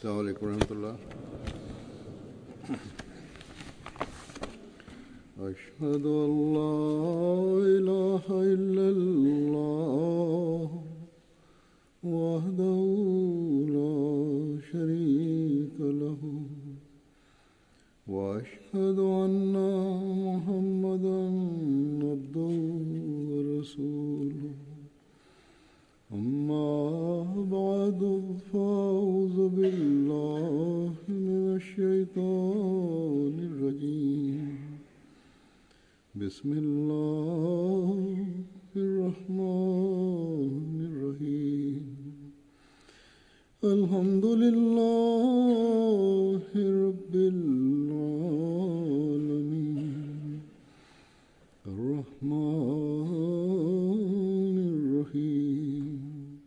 السلام عليكم ورحمة الله أشهد أن لا إله إلا الله وحده لا شريك له وأشهد أن محمدا عبده ورسوله أما بعد فأعوذ بالله من الشيطان الرجيم بسم الله الرحمن الرحيم الحمد لله رب العالمين الرحمن الرحيم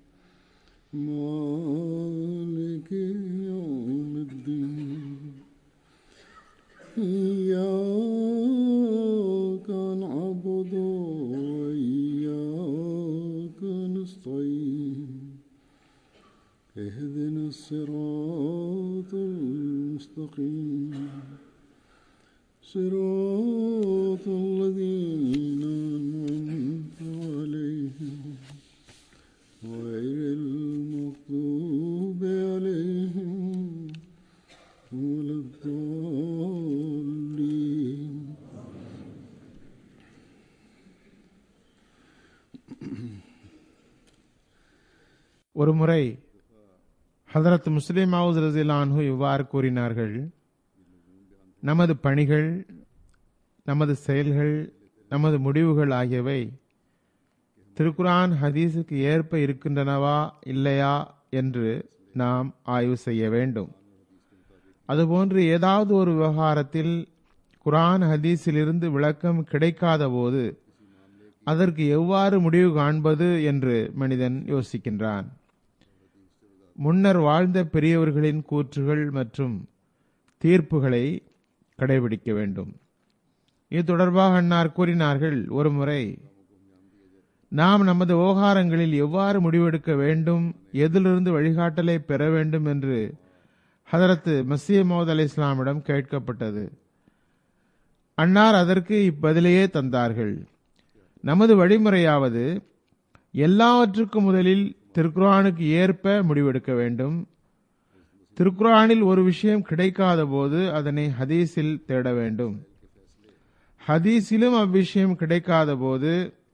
مالك يوم الدين إياك نعبد وإياك نستعين اهدنا الصراط المستقيم صراط الذين أنعمت عليهم غير المغضوب عليهم ولا الضالين ஒருமுறை ஹதரத் முஸ்லிம் ஹவுஸ் ரசிலான்ஹு இவ்வாறு கூறினார்கள் நமது பணிகள் நமது செயல்கள் நமது முடிவுகள் ஆகியவை திருக்குரான் ஹதீஸுக்கு ஏற்ப இருக்கின்றனவா இல்லையா என்று நாம் ஆய்வு செய்ய வேண்டும் அதுபோன்று ஏதாவது ஒரு விவகாரத்தில் குரான் ஹதீஸிலிருந்து விளக்கம் கிடைக்காத போது அதற்கு எவ்வாறு முடிவு காண்பது என்று மனிதன் யோசிக்கின்றான் முன்னர் வாழ்ந்த பெரியவர்களின் கூற்றுகள் மற்றும் தீர்ப்புகளை கடைபிடிக்க வேண்டும் இது தொடர்பாக அன்னார் கூறினார்கள் ஒருமுறை நாம் நமது விவகாரங்களில் எவ்வாறு முடிவெடுக்க வேண்டும் எதிலிருந்து வழிகாட்டலை பெற வேண்டும் என்று ஹதரத் மசீ மௌத் அலி இஸ்லாமிடம் கேட்கப்பட்டது அன்னார் அதற்கு இப்பதிலையே தந்தார்கள் நமது வழிமுறையாவது எல்லாவற்றுக்கும் முதலில் திருக்குரானுக்கு ஏற்ப முடிவெடுக்க வேண்டும் திருக்குரானில் ஒரு விஷயம் கிடைக்காத போது அதனை ஹதீஸில் தேட வேண்டும் ஹதீஸிலும் அவ்விஷயம் கிடைக்காத போது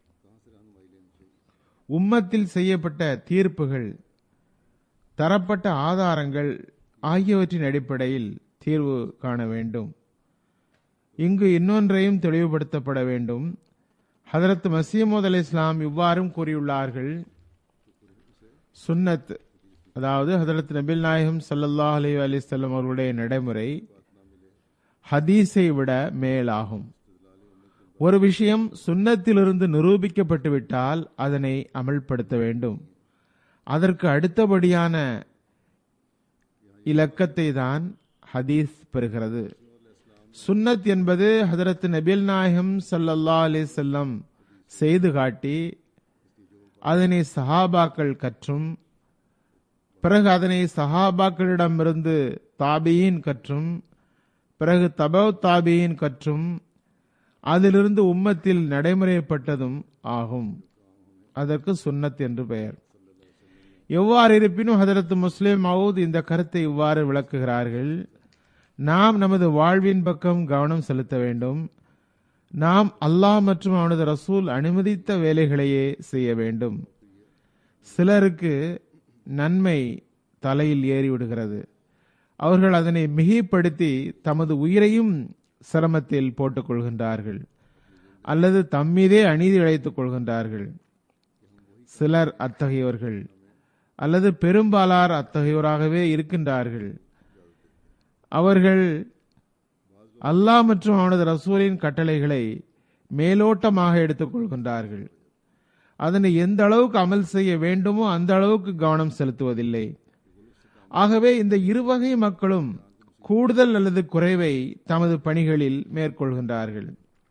உம்மத்தில் செய்யப்பட்ட தீர்ப்புகள் தரப்பட்ட ஆதாரங்கள் ஆகியவற்றின் அடிப்படையில் தீர்வு காண வேண்டும் இங்கு இன்னொன்றையும் தெளிவுபடுத்தப்பட வேண்டும் ஹதரத் மசீமோத் அலி இஸ்லாம் இவ்வாறும் கூறியுள்ளார்கள் சுன்னத் அதாவது ஹதரத் நபில் நாயகம் சல்லல்லா அலி அலிசல்லம் அவர்களுடைய நடைமுறை ஹதீஸை விட மேலாகும் ஒரு விஷயம் சுன்னத்திலிருந்து நிரூபிக்கப்பட்டு விட்டால் அதனை அமல்படுத்த வேண்டும் அதற்கு அடுத்தபடியான இலக்கத்தை தான் ஹதீஸ் பெறுகிறது சுன்னத் என்பது ஹதரத் நபில் நாயகம் சல்லல்லா அலி செல்லம் செய்து காட்டி அதனை சஹாபாக்கள் கற்றும் பிறகு அதனை சஹாபாக்களிடமிருந்து தாபியின் கற்றும் பிறகு தபவ் தாபியின் கற்றும் அதிலிருந்து உம்மத்தில் நடைமுறைப்பட்டதும் ஆகும் அதற்கு சுன்னத் என்று பெயர் எவ்வாறு இருப்பினும் ஹதரத் முஸ்லிம் மவுத் இந்த கருத்தை இவ்வாறு விளக்குகிறார்கள் நாம் நமது வாழ்வின் பக்கம் கவனம் செலுத்த வேண்டும் நாம் அல்லாஹ் மற்றும் அவனது ரசூல் அனுமதித்த வேலைகளையே செய்ய வேண்டும் சிலருக்கு நன்மை தலையில் ஏறிவிடுகிறது அவர்கள் அதனை மிகைப்படுத்தி தமது உயிரையும் சிரமத்தில் போட்டுக் கொள்கின்றார்கள் அல்லது தம்மீதே அநீதி இழைத்துக் கொள்கின்றார்கள் சிலர் அத்தகையவர்கள் அல்லது பெரும்பாலார் அத்தகையோராகவே இருக்கின்றார்கள் அவர்கள் அல்லாஹ் மற்றும் அவனது ரசூலின் கட்டளைகளை மேலோட்டமாக எடுத்துக்கொள்கின்றார்கள் அதனை எந்த அளவுக்கு அமல் செய்ய வேண்டுமோ அந்த அளவுக்கு கவனம் செலுத்துவதில்லை ஆகவே இந்த இருவகை மக்களும் கூடுதல் அல்லது குறைவை தமது பணிகளில் மேற்கொள்கின்றார்கள்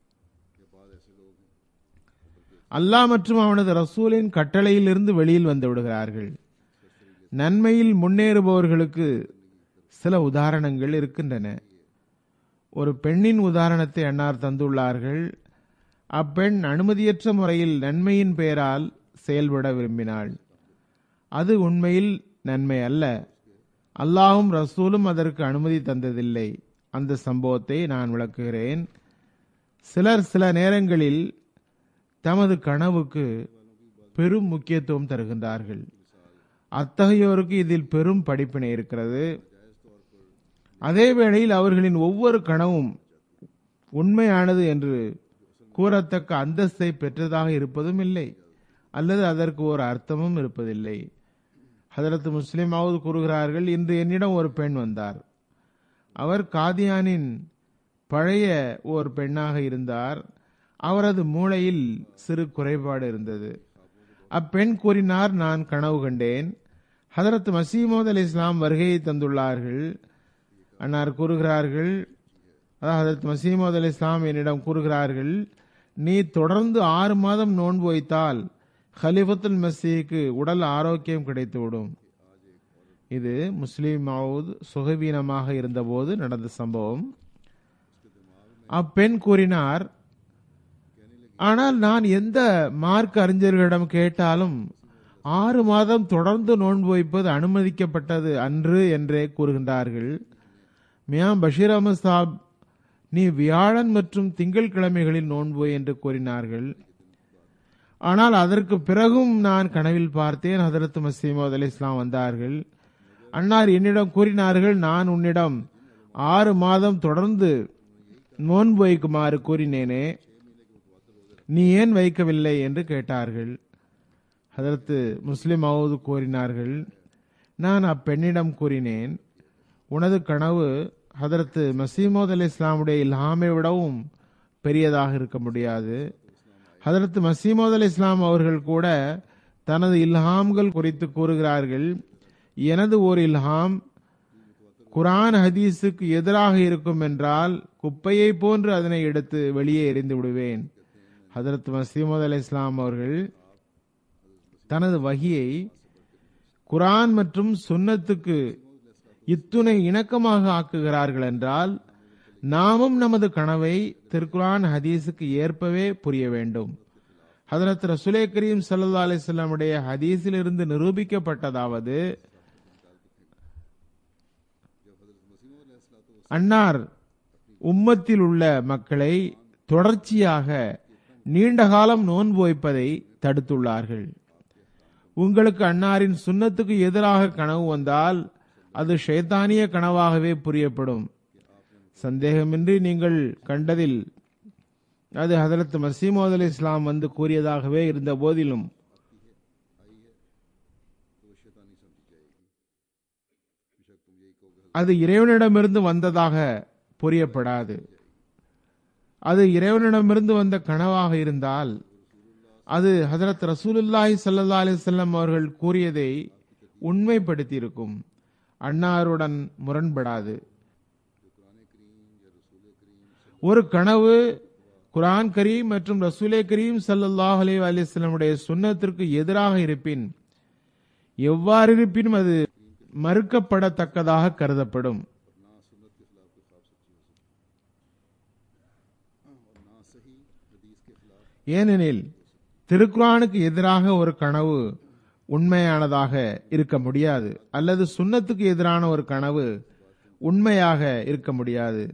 அல்லாஹ் மற்றும் அவனது ரசூலின் கட்டளையிலிருந்து வெளியில் வந்து விடுகிறார்கள் நன்மையில் முன்னேறுபவர்களுக்கு சில உதாரணங்கள் இருக்கின்றன ஒரு பெண்ணின் உதாரணத்தை அன்னார் தந்துள்ளார்கள் அப்பெண் அனுமதியற்ற முறையில் நன்மையின் பெயரால் செயல்பட விரும்பினாள் அது உண்மையில் நன்மை அல்ல அல்லாஹும் ரசூலும் அதற்கு அனுமதி தந்ததில்லை அந்த சம்பவத்தை நான் விளக்குகிறேன் சிலர் சில நேரங்களில் தமது கனவுக்கு பெரும் முக்கியத்துவம் தருகின்றார்கள் அத்தகையோருக்கு இதில் பெரும் படிப்பினை இருக்கிறது அதே வேளையில் அவர்களின் ஒவ்வொரு கனவும் உண்மையானது என்று கூறத்தக்க அந்தஸ்தை பெற்றதாக இருப்பதும் இல்லை அல்லது அதற்கு ஒரு அர்த்தமும் இருப்பதில்லை ஹதரத் முஸ்லிமாவது கூறுகிறார்கள் இன்று என்னிடம் ஒரு பெண் வந்தார் அவர் காதியானின் பழைய ஓர் பெண்ணாக இருந்தார் அவரது மூளையில் சிறு குறைபாடு இருந்தது அப்பெண் கூறினார் நான் கனவு கண்டேன் ஹதரத் மசீமோத் அலி இஸ்லாம் வருகையை தந்துள்ளார்கள் அன்னார் கூறுகிறார்கள் அதாவது ஹதரத் மசீமோத் அலி இஸ்லாம் என்னிடம் கூறுகிறார்கள் நீ தொடர்ந்து ஆறு மாதம் நோன்பு வைத்தால் ஹலிஃபத்துல் மசீக்கு உடல் ஆரோக்கியம் கிடைத்துவிடும் இது முஸ்லீம் மவுத் சுகவீனமாக இருந்தபோது நடந்த சம்பவம் அப்பெண் கூறினார் ஆனால் நான் எந்த மார்க் அறிஞர்களிடம் கேட்டாலும் ஆறு மாதம் தொடர்ந்து நோன்பு வைப்பது அனுமதிக்கப்பட்டது அன்று என்றே கூறுகின்றார்கள் மியாம் பஷீர் அஹமது சாப் நீ வியாழன் மற்றும் திங்கட்கிழமைகளில் நோன்பு என்று கூறினார்கள் ஆனால் அதற்கு பிறகும் நான் கனவில் பார்த்தேன் ஹதரத் மசீமது அலி இஸ்லாம் வந்தார்கள் அன்னார் என்னிடம் கூறினார்கள் நான் உன்னிடம் ஆறு மாதம் தொடர்ந்து நோன்பு வைக்குமாறு கூறினேனே நீ ஏன் வைக்கவில்லை என்று கேட்டார்கள் அதற்கு முஸ்லிம் அவுது கூறினார்கள் நான் அப்பெண்ணிடம் கூறினேன் உனது கனவு ஹதரத்து மசீமோத் அலி இஸ்லாமுடைய இல்ஹாமை விடவும் பெரியதாக இருக்க முடியாது ஹதரத் மசீமோத் அலி இஸ்லாம் அவர்கள் கூட தனது இல்ஹாம்கள் குறித்து கூறுகிறார்கள் எனது ஒரு இல்ஹாம் குரான் ஹதீஸுக்கு எதிராக இருக்கும் என்றால் குப்பையை போன்று அதனை எடுத்து வெளியே எறிந்து விடுவேன் ஹதரத் மசீமது அலி இஸ்லாம் அவர்கள் தனது வகியை குரான் மற்றும் சுன்னத்துக்கு இத்துணை இணக்கமாக ஆக்குகிறார்கள் என்றால் நாமும் நமது கனவை திருக்குரான் ஹதீஸுக்கு ஏற்பவே புரிய வேண்டும் ஹதரத் ரசுலே கரீம் சல்லா அலிஸ்லாமுடைய ஹதீஸில் இருந்து நிரூபிக்கப்பட்டதாவது அன்னார் உம்மத்தில் உள்ள மக்களை தொடர்ச்சியாக நீண்ட காலம் நோன்பு வைப்பதை தடுத்துள்ளார்கள் உங்களுக்கு அன்னாரின் சுண்ணத்துக்கு எதிராக கனவு வந்தால் அது ஷைத்தானிய கனவாகவே புரியப்படும் சந்தேகமின்றி நீங்கள் கண்டதில் அது ஹதரத் மசீமோத் அலி இஸ்லாம் வந்து கூறியதாகவே இருந்த போதிலும் அது இறைவனிடமிருந்து வந்ததாக புரியப்படாது அது இறைவனிடமிருந்து வந்த கனவாக இருந்தால் அது ஹதரத் ரசூலுல்லாஹி சல்லா அலிசல்லம் அவர்கள் கூறியதை உண்மைப்படுத்தி இருக்கும் அன்னாருடன் முரண்படாது ஒரு கனவு குரான் கரீம் மற்றும் ரசூலே கரீம் சல்லாஹ் அலி அலிஸ்லமுடைய சுண்ணத்திற்கு எதிராக இருப்பின் எவ்வாறு இருப்பினும் அது மறுக்கப்படத்தக்கதாக கருதப்படும் ஏனெனில் திருக்குரானுக்கு எதிராக ஒரு கனவு உண்மையானதாக இருக்க முடியாது அல்லது சுண்ணத்துக்கு எதிரான ஒரு கனவு உண்மையாக இருக்க முடியாது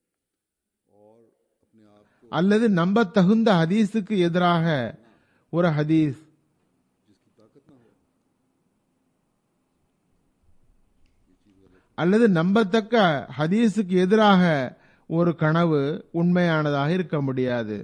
அல்லது நம்ப தகுந்த ஹதீஸுக்கு எதிராக ஒரு ஹதீஸ் அல்லது நம்பத்தக்க ஹதீஸுக்கு எதிராக ஒரு கனவு உண்மையானதாக இருக்க முடியாது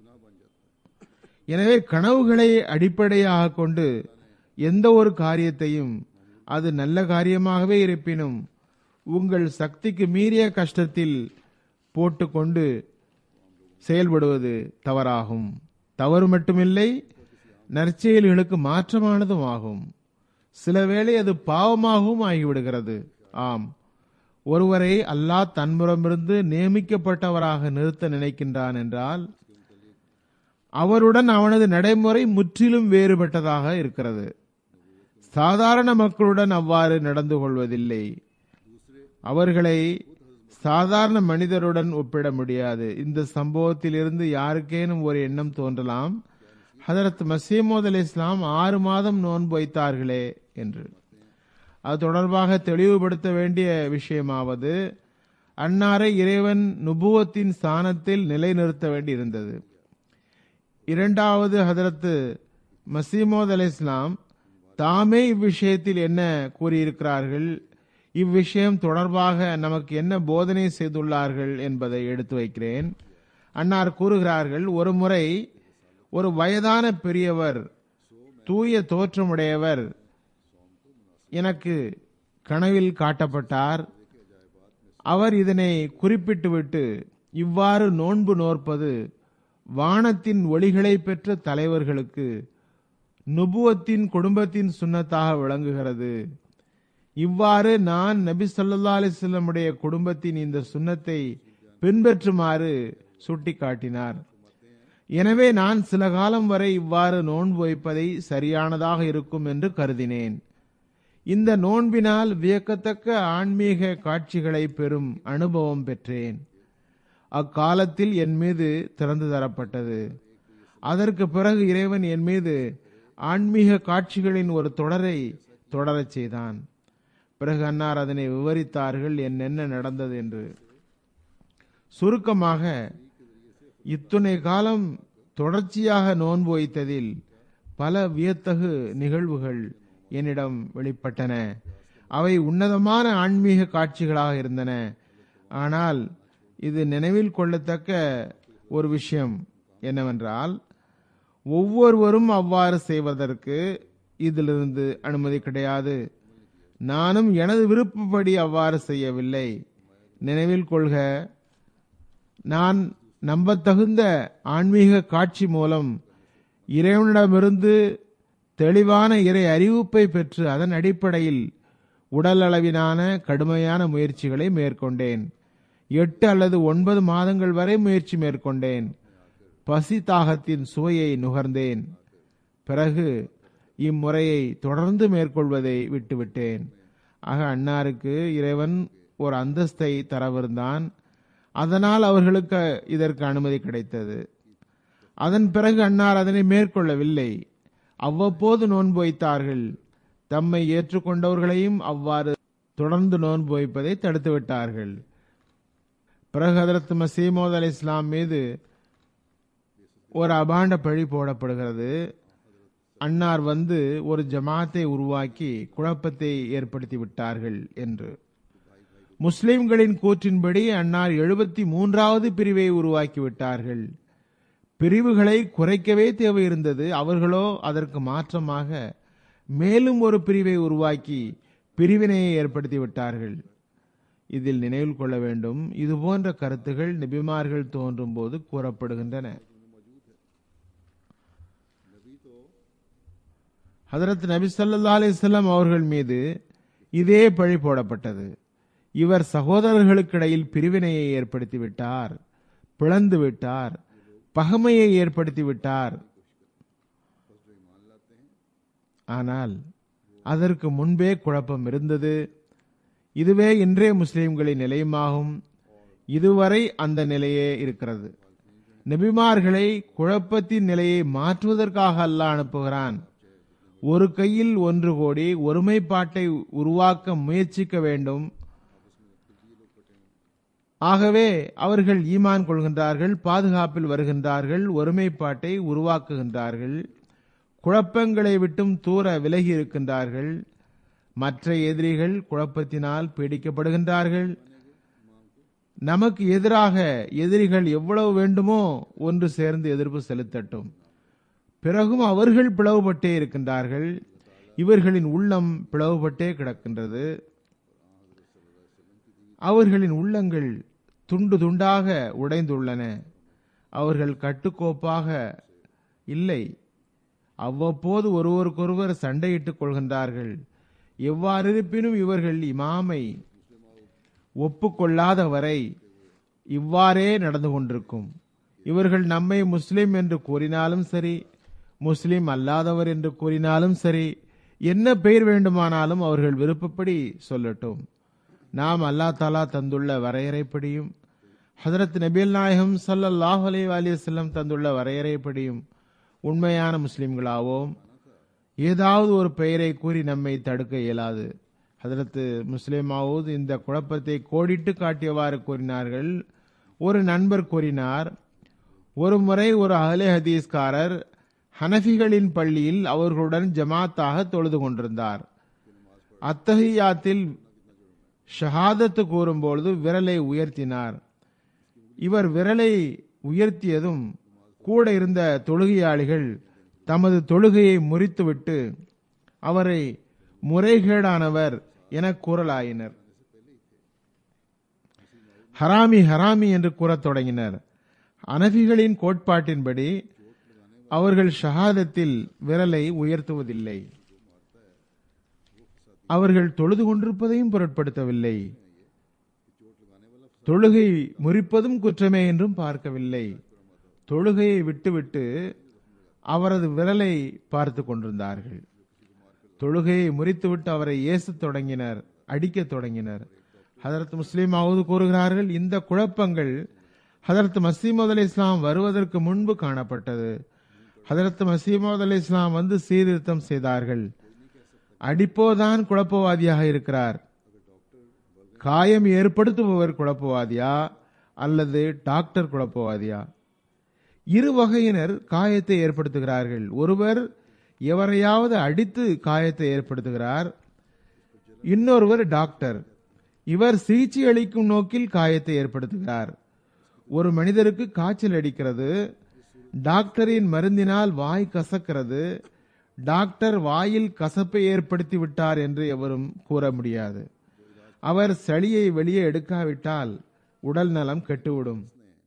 எனவே கனவுகளை அடிப்படையாக கொண்டு எந்த ஒரு காரியத்தையும் அது நல்ல காரியமாகவே இருப்பினும் உங்கள் சக்திக்கு மீறிய கஷ்டத்தில் போட்டுக்கொண்டு செயல்படுவது தவறாகும் தவறு மட்டுமில்லை நற்செயல்களுக்கு மாற்றமானதும் ஆகும் சில வேளை அது பாவமாகவும் ஆகிவிடுகிறது ஆம் ஒருவரை அல்லாஹ் தன்புறமிருந்து நியமிக்கப்பட்டவராக நிறுத்த நினைக்கின்றான் என்றால் அவருடன் அவனது நடைமுறை முற்றிலும் வேறுபட்டதாக இருக்கிறது சாதாரண மக்களுடன் அவ்வாறு நடந்து கொள்வதில்லை அவர்களை சாதாரண மனிதருடன் ஒப்பிட முடியாது இந்த சம்பவத்திலிருந்து யாருக்கேனும் ஒரு எண்ணம் தோன்றலாம் ஹதரத் மசீமோத் அலி இஸ்லாம் ஆறு மாதம் நோன்பு வைத்தார்களே என்று அது தொடர்பாக தெளிவுபடுத்த வேண்டிய விஷயமாவது அன்னாரை இறைவன் நுபுவத்தின் ஸ்தானத்தில் நிலைநிறுத்த வேண்டியிருந்தது இரண்டாவது ஹதரத்து மசீமோத் அலி இஸ்லாம் தாமே இவ்விஷயத்தில் என்ன கூறியிருக்கிறார்கள் இவ்விஷயம் தொடர்பாக நமக்கு என்ன போதனை செய்துள்ளார்கள் என்பதை எடுத்து வைக்கிறேன் அன்னார் கூறுகிறார்கள் ஒரு முறை ஒரு வயதான பெரியவர் தூய தோற்றமுடையவர் எனக்கு கனவில் காட்டப்பட்டார் அவர் இதனை குறிப்பிட்டுவிட்டு இவ்வாறு நோன்பு நோற்பது வானத்தின் ஒளிகளை பெற்ற தலைவர்களுக்கு நுபுவத்தின் குடும்பத்தின் சுண்ணத்தாக விளங்குகிறது இவ்வாறு நான் நபி சொல்லா அலிஸ்லமுடைய குடும்பத்தின் இந்த சுண்ணத்தை பின்பற்றுமாறு சுட்டிக்காட்டினார் எனவே நான் சில காலம் வரை இவ்வாறு நோன்பு வைப்பதை சரியானதாக இருக்கும் என்று கருதினேன் இந்த நோன்பினால் வியக்கத்தக்க ஆன்மீக காட்சிகளை பெறும் அனுபவம் பெற்றேன் அக்காலத்தில் என் மீது திறந்து தரப்பட்டது அதற்கு பிறகு இறைவன் என் மீது ஆன்மீக காட்சிகளின் ஒரு தொடரை தொடரச் செய்தான் பிறகு அன்னார் அதனை விவரித்தார்கள் என்னென்ன நடந்தது என்று சுருக்கமாக இத்துணை காலம் தொடர்ச்சியாக நோன்பு வைத்ததில் பல வியத்தகு நிகழ்வுகள் என்னிடம் வெளிப்பட்டன அவை உன்னதமான ஆன்மீக காட்சிகளாக இருந்தன ஆனால் இது நினைவில் கொள்ளத்தக்க ஒரு விஷயம் என்னவென்றால் ஒவ்வொருவரும் அவ்வாறு செய்வதற்கு இதிலிருந்து அனுமதி கிடையாது நானும் எனது விருப்பப்படி அவ்வாறு செய்யவில்லை நினைவில் கொள்க நான் நம்பத்தகுந்த ஆன்மீக காட்சி மூலம் இறைவனிடமிருந்து தெளிவான இறை அறிவிப்பை பெற்று அதன் அடிப்படையில் உடல் அளவிலான கடுமையான முயற்சிகளை மேற்கொண்டேன் எட்டு அல்லது ஒன்பது மாதங்கள் வரை முயற்சி மேற்கொண்டேன் பசி தாகத்தின் சுவையை நுகர்ந்தேன் பிறகு இம்முறையை தொடர்ந்து மேற்கொள்வதை விட்டுவிட்டேன் ஆக அன்னாருக்கு இறைவன் ஒரு அந்தஸ்தை தரவிருந்தான் அதனால் அவர்களுக்கு இதற்கு அனுமதி கிடைத்தது அதன் பிறகு அன்னார் அதனை மேற்கொள்ளவில்லை அவ்வப்போது நோன்பு வைத்தார்கள் தம்மை ஏற்றுக்கொண்டவர்களையும் அவ்வாறு தொடர்ந்து நோன்பு வைப்பதை தடுத்து விட்டார்கள் பிறகு ஹதரத் மசீமோத் அலி இஸ்லாம் மீது ஒரு அபாண்ட பழி போடப்படுகிறது அன்னார் வந்து ஒரு ஜமாத்தை உருவாக்கி குழப்பத்தை ஏற்படுத்தி விட்டார்கள் என்று முஸ்லிம்களின் கூற்றின்படி அன்னார் எழுபத்தி மூன்றாவது பிரிவை உருவாக்கி விட்டார்கள் பிரிவுகளை குறைக்கவே தேவை இருந்தது அவர்களோ அதற்கு மாற்றமாக மேலும் ஒரு பிரிவை உருவாக்கி பிரிவினையை ஏற்படுத்தி விட்டார்கள் இதில் நினைவில் கொள்ள வேண்டும் இது போன்ற கருத்துகள் நபிமார்கள் தோன்றும் போது கூறப்படுகின்றன ஹதரத் நபி சொல்லா அலிஸ்லாம் அவர்கள் மீது இதே பழி போடப்பட்டது இவர் சகோதரர்களுக்கிடையில் பிரிவினையை ஏற்படுத்தி விட்டார் பிளந்து விட்டார் பகமையை ஏற்படுத்தி விட்டார் ஆனால் அதற்கு முன்பே குழப்பம் இருந்தது இதுவே இன்றைய முஸ்லிம்களின் நிலையுமாகும் இதுவரை அந்த நிலையே இருக்கிறது நபிமார்களை குழப்பத்தின் நிலையை மாற்றுவதற்காக அல்லாஹ் அனுப்புகிறான் ஒரு கையில் ஒன்று கோடி ஒருமைப்பாட்டை உருவாக்க முயற்சிக்க வேண்டும் ஆகவே அவர்கள் ஈமான் கொள்கின்றார்கள் பாதுகாப்பில் வருகின்றார்கள் ஒருமைப்பாட்டை உருவாக்குகின்றார்கள் குழப்பங்களை விட்டும் தூர விலகி இருக்கின்றார்கள் மற்ற எதிரிகள் குழப்பத்தினால் பீடிக்கப்படுகின்றார்கள் நமக்கு எதிராக எதிரிகள் எவ்வளவு வேண்டுமோ ஒன்று சேர்ந்து எதிர்ப்பு செலுத்தட்டும் பிறகும் அவர்கள் பிளவுபட்டே இருக்கின்றார்கள் இவர்களின் உள்ளம் பிளவுபட்டே கிடக்கின்றது அவர்களின் உள்ளங்கள் துண்டு துண்டாக உடைந்துள்ளன அவர்கள் கட்டுக்கோப்பாக இல்லை அவ்வப்போது ஒருவருக்கொருவர் சண்டையிட்டுக் கொள்கின்றார்கள் எவ்வாறிருப்பினும் இவர்கள் இமாமை ஒப்புக்கொள்ளாத வரை இவ்வாறே நடந்து கொண்டிருக்கும் இவர்கள் நம்மை முஸ்லிம் என்று கூறினாலும் சரி முஸ்லிம் அல்லாதவர் என்று கூறினாலும் சரி என்ன பெயர் வேண்டுமானாலும் அவர்கள் விருப்பப்படி சொல்லட்டும் நாம் அல்லா தாலா தந்துள்ள வரையறைப்படியும் ஹதரத் நபில் நாயகம் ஸல்லல்லாஹு அலைஹி வஸல்லம் தந்துள்ள வரையறைப்படியும் உண்மையான முஸ்லிம்களாவோம் ஏதாவது ஒரு பெயரை கூறி நம்மை தடுக்க இயலாது ஹதரத் முஸ்லிமாவது இந்த குழப்பத்தை கோடிட்டு காட்டியவாறு கூறினார்கள் ஒரு நண்பர் கூறினார் ஒரு முறை ஒரு அஹ்லே ஹதீஸ்காரர் ஹனஃபிகளின் பள்ளியில் அவர்களுடன் ஜமாத்தாக தொழுது கொண்டிருந்தார் அத்தஹியாத்தில் ஷஹாதத்து கூறும்பொழுது விரலை உயர்த்தினார் இவர் விரலை உயர்த்தியதும் கூட இருந்த தொழுகையாளிகள் தமது தொழுகையை முறித்துவிட்டு அவரை முறைகேடானவர் என கூறலாயினர் ஹராமி ஹராமி என்று கூறத் தொடங்கினர் அனபிகளின் கோட்பாட்டின்படி அவர்கள் ஷஹாதத்தில் விரலை உயர்த்துவதில்லை அவர்கள் தொழுது கொண்டிருப்பதையும் பொருட்படுத்தவில்லை தொழுகை முறிப்பதும் குற்றமே என்றும் பார்க்கவில்லை தொழுகையை விட்டுவிட்டு அவரது விரலை பார்த்து கொண்டிருந்தார்கள் தொழுகையை முறித்துவிட்டு அவரை ஏசத் தொடங்கினர் அடிக்கத் தொடங்கினர் ஹதரத் முஸ்லீமாவது கூறுகிறார்கள் இந்த குழப்பங்கள் ஹதரத் மசீமது அலி இஸ்லாம் வருவதற்கு முன்பு காணப்பட்டது ஹதரத் மசீமது அலி இஸ்லாம் வந்து சீர்திருத்தம் செய்தார்கள் அடிப்போதான் குழப்பவாதியாக இருக்கிறார் காயம் ஏற்படுத்துபவர் குழப்பவாதியா அல்லது டாக்டர் குழப்பவாதியா இரு வகையினர் காயத்தை ஏற்படுத்துகிறார்கள் ஒருவர் எவரையாவது அடித்து காயத்தை ஏற்படுத்துகிறார் இன்னொருவர் டாக்டர் இவர் சிகிச்சை அளிக்கும் நோக்கில் காயத்தை ஏற்படுத்துகிறார் ஒரு மனிதருக்கு காய்ச்சல் அடிக்கிறது டாக்டரின் மருந்தினால் வாய் கசக்கிறது டாக்டர் வாயில் கசப்பை ஏற்படுத்தி விட்டார் என்று எவரும் கூற முடியாது அவர் சளியை வெளியே எடுக்காவிட்டால் உடல் நலம் கெட்டுவிடும்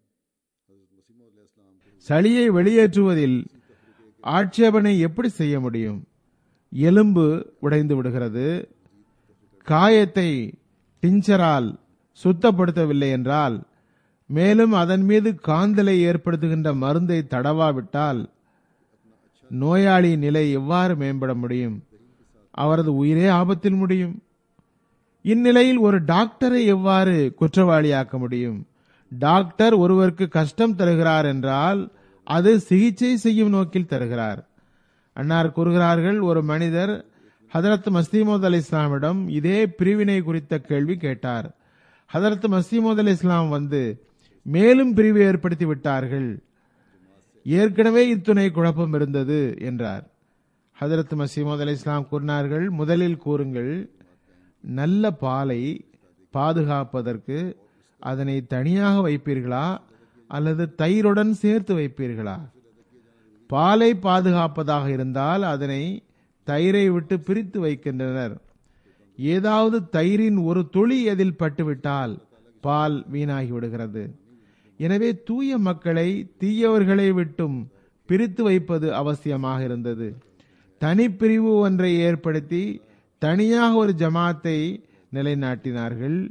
சளியை வெளியேற்றுவதில் ஆட்சேபனை எப்படி செய்ய முடியும் எலும்பு உடைந்து விடுகிறது காயத்தை டிஞ்சரால் சுத்தப்படுத்தவில்லை என்றால் மேலும் அதன் மீது காந்தலை ஏற்படுத்துகின்ற மருந்தை தடவாவிட்டால் நோயாளி நிலை எவ்வாறு மேம்பட முடியும் அவரது உயிரே ஆபத்தில் முடியும் இந்நிலையில் ஒரு டாக்டரை எவ்வாறு குற்றவாளியாக்க முடியும் டாக்டர் ஒருவருக்கு கஷ்டம் தருகிறார் என்றால் அது சிகிச்சை செய்யும் நோக்கில் தருகிறார் அன்னார் கூறுகிறார்கள் ஒரு மனிதர் ஹதரத் மசீமோத் அலி இஸ்லாமிடம் இதே பிரிவினை குறித்த கேள்வி கேட்டார் ஹதரத் மசீமோத் அலி இஸ்லாம் வந்து மேலும் பிரிவு ஏற்படுத்தி விட்டார்கள் ஏற்கனவே இத்துணை குழப்பம் இருந்தது என்றார் ஹதரத் மசீமோத் அலி இஸ்லாம் கூறினார்கள் முதலில் கூறுங்கள் நல்ல பாலை பாதுகாப்பதற்கு அதனை தனியாக வைப்பீர்களா அல்லது தயிருடன் சேர்த்து வைப்பீர்களா பாலை பாதுகாப்பதாக இருந்தால் அதனை தயிரை விட்டு பிரித்து வைக்கின்றனர் ஏதாவது தயிரின் ஒரு துளி அதில் பட்டுவிட்டால் பால் வீணாகி விடுகிறது எனவே தூய மக்களை தீயவர்களை விட்டும் பிரித்து வைப்பது அவசியமாக இருந்தது தனிப்பிரிவு ஒன்றை ஏற்படுத்தி தனியாக ஒரு ஜமாத்தை நிலைநாட்டினார்கள்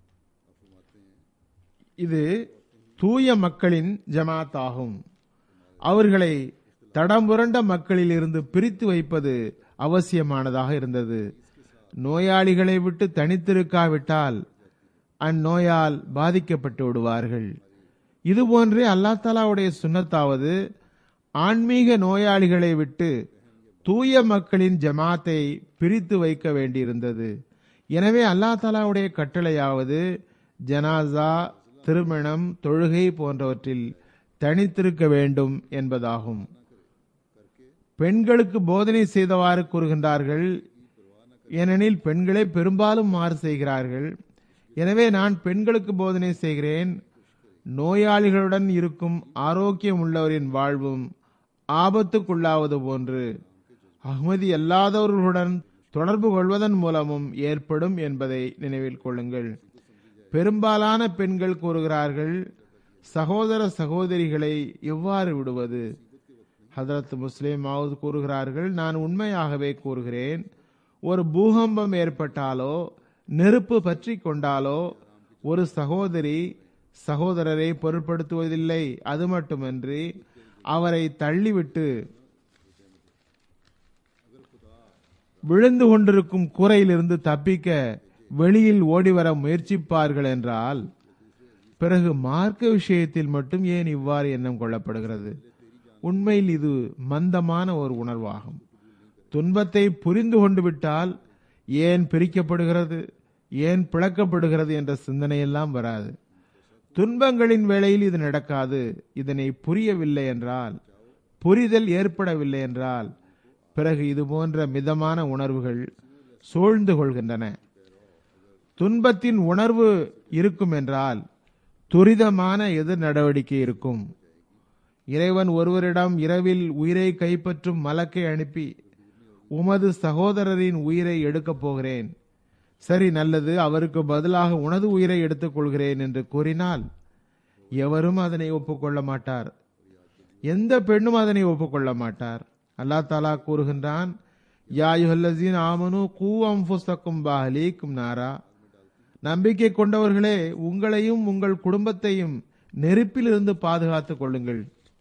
இது தூய மக்களின் ஜமாத் ஆகும் அவர்களை தடம்புரண்ட மக்களில் இருந்து பிரித்து வைப்பது அவசியமானதாக இருந்தது நோயாளிகளை விட்டு தனித்திருக்காவிட்டால் அந்நோயால் பாதிக்கப்பட்டு விடுவார்கள் இதுபோன்றே அல்லா தாலாவுடைய சுண்ணத்தாவது ஆன்மீக நோயாளிகளை விட்டு தூய மக்களின் ஜமாத்தை பிரித்து வைக்க வேண்டியிருந்தது எனவே அல்லா தாலாவுடைய கட்டளையாவது ஜனாசா திருமணம் தொழுகை போன்றவற்றில் தனித்திருக்க வேண்டும் என்பதாகும் பெண்களுக்கு போதனை செய்தவாறு கூறுகின்றார்கள் ஏனெனில் பெண்களே பெரும்பாலும் மாறு செய்கிறார்கள் எனவே நான் பெண்களுக்கு போதனை செய்கிறேன் நோயாளிகளுடன் இருக்கும் ஆரோக்கியம் உள்ளவரின் வாழ்வும் ஆபத்துக்குள்ளாவது போன்று அகமதி அல்லாதவர்களுடன் தொடர்பு கொள்வதன் மூலமும் ஏற்படும் என்பதை நினைவில் கொள்ளுங்கள் பெரும்பாலான பெண்கள் கூறுகிறார்கள் சகோதர சகோதரிகளை எவ்வாறு விடுவது ஹதரத் முஸ்லிம் மாவுத் கூறுகிறார்கள் நான் உண்மையாகவே கூறுகிறேன் ஒரு பூகம்பம் ஏற்பட்டாலோ நெருப்பு பற்றி கொண்டாலோ ஒரு சகோதரி சகோதரரை பொருட்படுத்துவதில்லை அது மட்டுமன்றி அவரை தள்ளிவிட்டு விழுந்து கொண்டிருக்கும் கூரையிலிருந்து தப்பிக்க வெளியில் ஓடிவர முயற்சிப்பார்கள் என்றால் பிறகு மார்க்க விஷயத்தில் மட்டும் ஏன் இவ்வாறு எண்ணம் கொள்ளப்படுகிறது உண்மையில் இது மந்தமான ஒரு உணர்வாகும் துன்பத்தை புரிந்து கொண்டு விட்டால் ஏன் பிரிக்கப்படுகிறது ஏன் பிளக்கப்படுகிறது என்ற சிந்தனையெல்லாம் வராது துன்பங்களின் வேளையில் இது நடக்காது இதனை புரியவில்லை என்றால் புரிதல் ஏற்படவில்லை என்றால் பிறகு இது போன்ற மிதமான உணர்வுகள் சூழ்ந்து கொள்கின்றன துன்பத்தின் உணர்வு இருக்கும் என்றால் துரிதமான எதிர் நடவடிக்கை இருக்கும் இறைவன் ஒருவரிடம் இரவில் உயிரை கைப்பற்றும் மலக்கை அனுப்பி உமது சகோதரரின் உயிரை எடுக்கப் போகிறேன் சரி நல்லது அவருக்கு பதிலாக உனது உயிரை எடுத்துக் கொள்கிறேன் என்று கூறினால் எவரும் அதனை ஒப்புக்கொள்ள மாட்டார் எந்த பெண்ணும் அதனை ஒப்புக்கொள்ள மாட்டார் அல்லா தாலா கூறுகின்றான் யாயுஹல்லசீன் ஆமனு கூ அம்புசக்கும் பாஹலீக்கும் நாரா நம்பிக்கை கொண்டவர்களே உங்களையும் உங்கள் குடும்பத்தையும் நெருப்பிலிருந்து பாதுகாத்துக் கொள்ளுங்கள்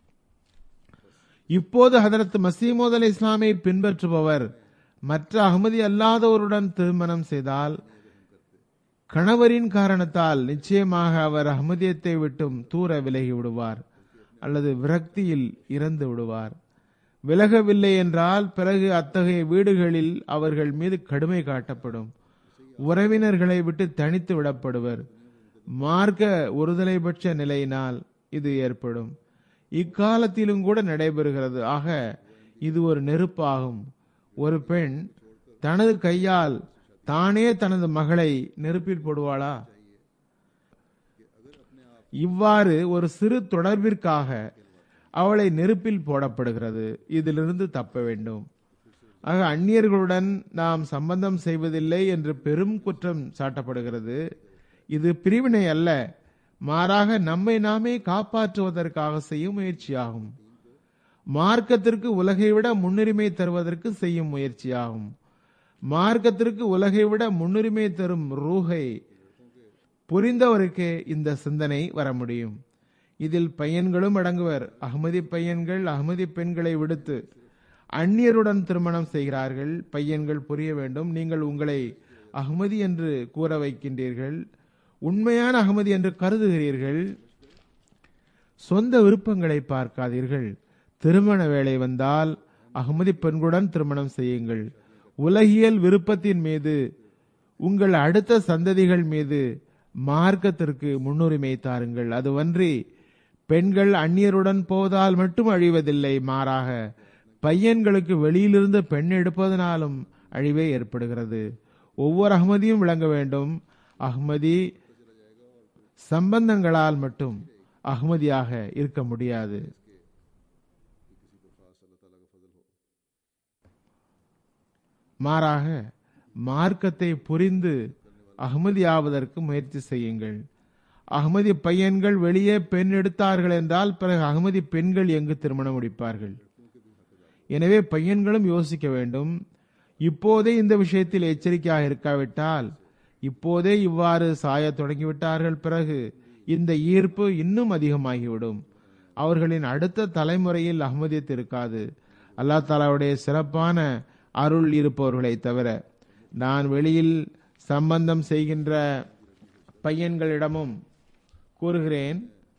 இப்போது ஹதரத் மசீமோத் அலி இஸ்லாமை பின்பற்றுபவர் மற்ற அகமதி அல்லாதவருடன் திருமணம் செய்தால் கணவரின் காரணத்தால் நிச்சயமாக அவர் அகமதியத்தை விட்டும் தூர விலகி விடுவார் அல்லது விரக்தியில் இறந்து விடுவார் விலகவில்லை என்றால் பிறகு அத்தகைய வீடுகளில் அவர்கள் மீது கடுமை காட்டப்படும் உறவினர்களை விட்டு தனித்து விடப்படுவர் மார்க்க ஒருதலைபட்ச நிலையினால் இது ஏற்படும் இக்காலத்திலும் கூட நடைபெறுகிறது ஆக இது ஒரு நெருப்பாகும் ஒரு பெண் தனது கையால் தானே தனது மகளை நெருப்பில் போடுவாளா இவ்வாறு ஒரு சிறு தொடர்பிற்காக அவளை நெருப்பில் போடப்படுகிறது இதிலிருந்து தப்ப வேண்டும் ஆக அந்நியர்களுடன் நாம் சம்பந்தம் செய்வதில்லை என்று பெரும் குற்றம் சாட்டப்படுகிறது இது பிரிவினை அல்ல மாறாக நம்மை நாமே காப்பாற்றுவதற்காக செய்யும் முயற்சியாகும் மார்க்கத்திற்கு உலகை விட முன்னுரிமை தருவதற்கு செய்யும் முயற்சியாகும் மார்க்கத்திற்கு உலகை விட முன்னுரிமை தரும் ரூஹை புரிந்தவருக்கே இந்த சிந்தனை வர முடியும் இதில் பையன்களும் அடங்குவர் அகமதி பையன்கள் அகமதி பெண்களை விடுத்து அந்நியருடன் திருமணம் செய்கிறார்கள் பையன்கள் புரிய வேண்டும் நீங்கள் உங்களை அகமதி என்று கூற வைக்கின்றீர்கள் உண்மையான அகமதி என்று கருதுகிறீர்கள் சொந்த விருப்பங்களை பார்க்காதீர்கள் திருமண வேலை வந்தால் அகமதி பெண்களுடன் திருமணம் செய்யுங்கள் உலகியல் விருப்பத்தின் மீது உங்கள் அடுத்த சந்ததிகள் மீது மார்க்கத்திற்கு முன்னுரிமை தாருங்கள் அதுவன்றி பெண்கள் அந்நியருடன் போவதால் மட்டும் அழிவதில்லை மாறாக பையன்களுக்கு வெளியிலிருந்து பெண் எடுப்பதனாலும் அழிவே ஏற்படுகிறது ஒவ்வொரு அகமதியும் விளங்க வேண்டும் அகமதி சம்பந்தங்களால் மட்டும் அகமதியாக இருக்க முடியாது மாறாக மார்க்கத்தை புரிந்து அகமதியாவதற்கு முயற்சி செய்யுங்கள் அகமதி பையன்கள் வெளியே பெண் எடுத்தார்கள் என்றால் பிறகு அகமதி பெண்கள் எங்கு திருமணம் முடிப்பார்கள் எனவே பையன்களும் யோசிக்க வேண்டும் இப்போதே இந்த விஷயத்தில் எச்சரிக்கையாக இருக்காவிட்டால் இப்போதே இவ்வாறு சாய தொடங்கிவிட்டார்கள் பிறகு இந்த ஈர்ப்பு இன்னும் அதிகமாகிவிடும் அவர்களின் அடுத்த தலைமுறையில் அகமதியத் இருக்காது அல்லா தாலாவுடைய சிறப்பான அருள் இருப்பவர்களை தவிர நான் வெளியில் சம்பந்தம் செய்கின்ற பையன்களிடமும் கூறுகிறேன்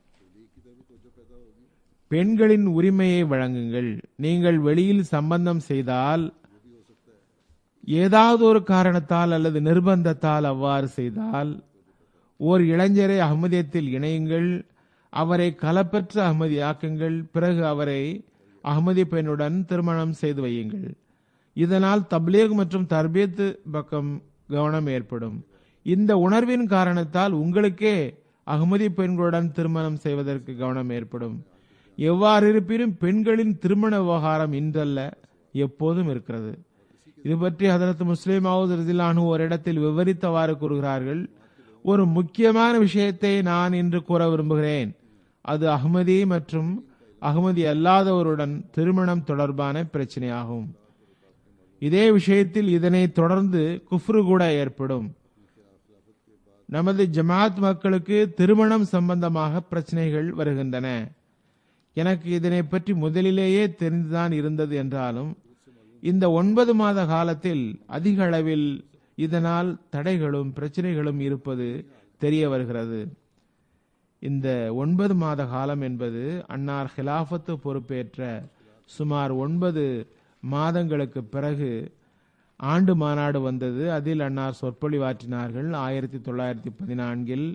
பெண்களின் உரிமையை வழங்குங்கள் நீங்கள் வெளியில் சம்பந்தம் செய்தால் ஏதாவது ஒரு காரணத்தால் அல்லது நிர்பந்தத்தால் அவ்வாறு செய்தால் ஓர் இளைஞரை அகமதியத்தில் இணையுங்கள் அவரை கலப்பற்ற அகமதியாக்குங்கள் பிறகு அவரை அகமதி பெண்ணுடன் திருமணம் செய்து வையுங்கள் இதனால் தப்லீக் மற்றும் தர்பியத் பக்கம் கவனம் ஏற்படும் இந்த உணர்வின் காரணத்தால் உங்களுக்கே அகமதி பெண்களுடன் திருமணம் செய்வதற்கு கவனம் ஏற்படும் எவ்வாறு இருப்பினும் பெண்களின் திருமண விவகாரம் இன்றல்ல எப்போதும் இருக்கிறது இது பற்றி ஹதரத் முஸ்லிம் ரதிலானு ஒரு இடத்தில் விவரித்தவாறு கூறுகிறார்கள் ஒரு முக்கியமான விஷயத்தை நான் இன்று கூற விரும்புகிறேன் அது அகமதி மற்றும் அகமதி அல்லாதவருடன் திருமணம் தொடர்பான பிரச்சனையாகும் இதே விஷயத்தில் இதனை தொடர்ந்து குஃப்ரு கூட ஏற்படும் நமது ஜமாத் மக்களுக்கு திருமணம் சம்பந்தமாக பிரச்சனைகள் வருகின்றன எனக்கு இதனை பற்றி முதலிலேயே தெரிந்துதான் இருந்தது என்றாலும் இந்த ஒன்பது மாத காலத்தில் அதிக அளவில் இதனால் தடைகளும் பிரச்சனைகளும் இருப்பது தெரிய வருகிறது இந்த ஒன்பது மாத காலம் என்பது அன்னார் ஹிலாஃபத்து பொறுப்பேற்ற சுமார் ஒன்பது மாதங்களுக்கு பிறகு ஆண்டு மாநாடு வந்தது அதில் அன்னார் சொற்பொழிவாற்றினார்கள் ஆயிரத்தி தொள்ளாயிரத்தி பதினான்கில்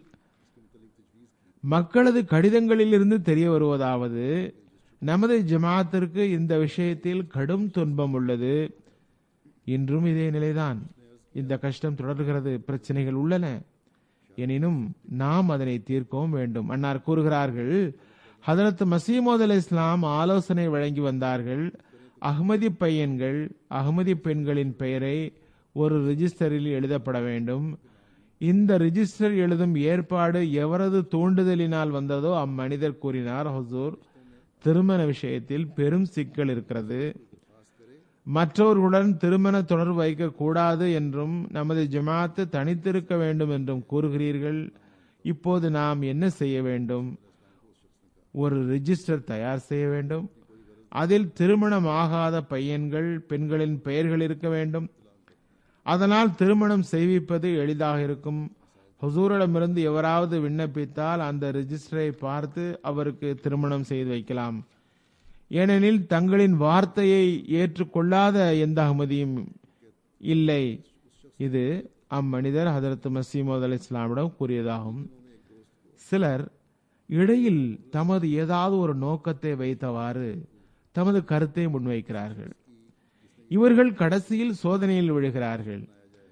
மக்களது கடிதங்களிலிருந்து தெரிய வருவதாவது நமது ஜமாத்திற்கு இந்த விஷயத்தில் கடும் துன்பம் உள்ளது இன்றும் இதே நிலைதான் இந்த கஷ்டம் தொடர்கிறது பிரச்சனைகள் உள்ளன எனினும் நாம் அதனை தீர்க்கவும் வேண்டும் அன்னார் கூறுகிறார்கள் ஹதரத் மசீமோத் அலி இஸ்லாம் ஆலோசனை வழங்கி வந்தார்கள் அகமதி பையன்கள் அகமதி பெண்களின் பெயரை ஒரு ரிஜிஸ்டரில் எழுதப்பட வேண்டும் இந்த ரிஜிஸ்டர் எழுதும் ஏற்பாடு எவரது தூண்டுதலினால் வந்ததோ அம்மனிதர் கூறினார் ஹசூர் திருமண விஷயத்தில் பெரும் சிக்கல் இருக்கிறது மற்றவர்களுடன் திருமண தொடர்பு வைக்க கூடாது என்றும் நமது ஜமாத்து தனித்திருக்க வேண்டும் என்றும் கூறுகிறீர்கள் இப்போது நாம் என்ன செய்ய வேண்டும் ஒரு ரிஜிஸ்டர் தயார் செய்ய வேண்டும் அதில் திருமணம் ஆகாத பையன்கள் பெண்களின் பெயர்கள் இருக்க வேண்டும் அதனால் திருமணம் செய்விப்பது எளிதாக இருக்கும் ஹுசூரிடமிருந்து எவராவது விண்ணப்பித்தால் அந்த ரிஜிஸ்டரை பார்த்து அவருக்கு திருமணம் செய்து வைக்கலாம் ஏனெனில் தங்களின் வார்த்தையை ஏற்றுக்கொள்ளாத எந்த அகமதியும் இல்லை இது அம்மனிதர் ஹதரத் மசீமோத் அலி இஸ்லாமிடம் கூறியதாகும் சிலர் இடையில் தமது ஏதாவது ஒரு நோக்கத்தை வைத்தவாறு தமது கருத்தை முன்வைக்கிறார்கள் இவர்கள் கடைசியில் சோதனையில் விழுகிறார்கள்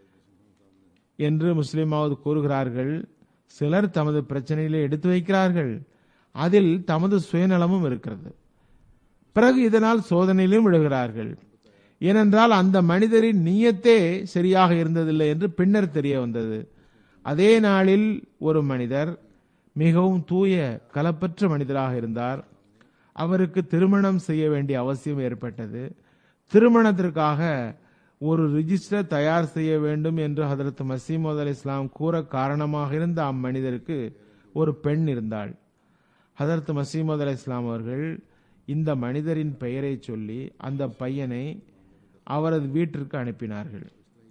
என்று முஸ்லிமாவது கூறுகிறார்கள் சிலர் தமது பிரச்சனையிலே எடுத்து வைக்கிறார்கள் அதில் தமது சுயநலமும் இருக்கிறது பிறகு இதனால் சோதனையிலும் விழுகிறார்கள் ஏனென்றால் அந்த மனிதரின் நீயத்தே சரியாக இருந்ததில்லை என்று பின்னர் தெரிய வந்தது அதே நாளில் ஒரு மனிதர் மிகவும் தூய கலப்பற்ற மனிதராக இருந்தார் அவருக்கு திருமணம் செய்ய வேண்டிய அவசியம் ஏற்பட்டது திருமணத்திற்காக ஒரு ரிஜிஸ்டர் தயார் செய்ய வேண்டும் என்று ஹதரத் மசீமது அலி இஸ்லாம் கூற காரணமாக இருந்த அம்மனிதருக்கு ஒரு பெண் இருந்தாள் ஹதரத் மசீமது அலி இஸ்லாம் அவர்கள் இந்த மனிதரின் பெயரை சொல்லி அந்த பையனை அவரது வீட்டிற்கு அனுப்பினார்கள்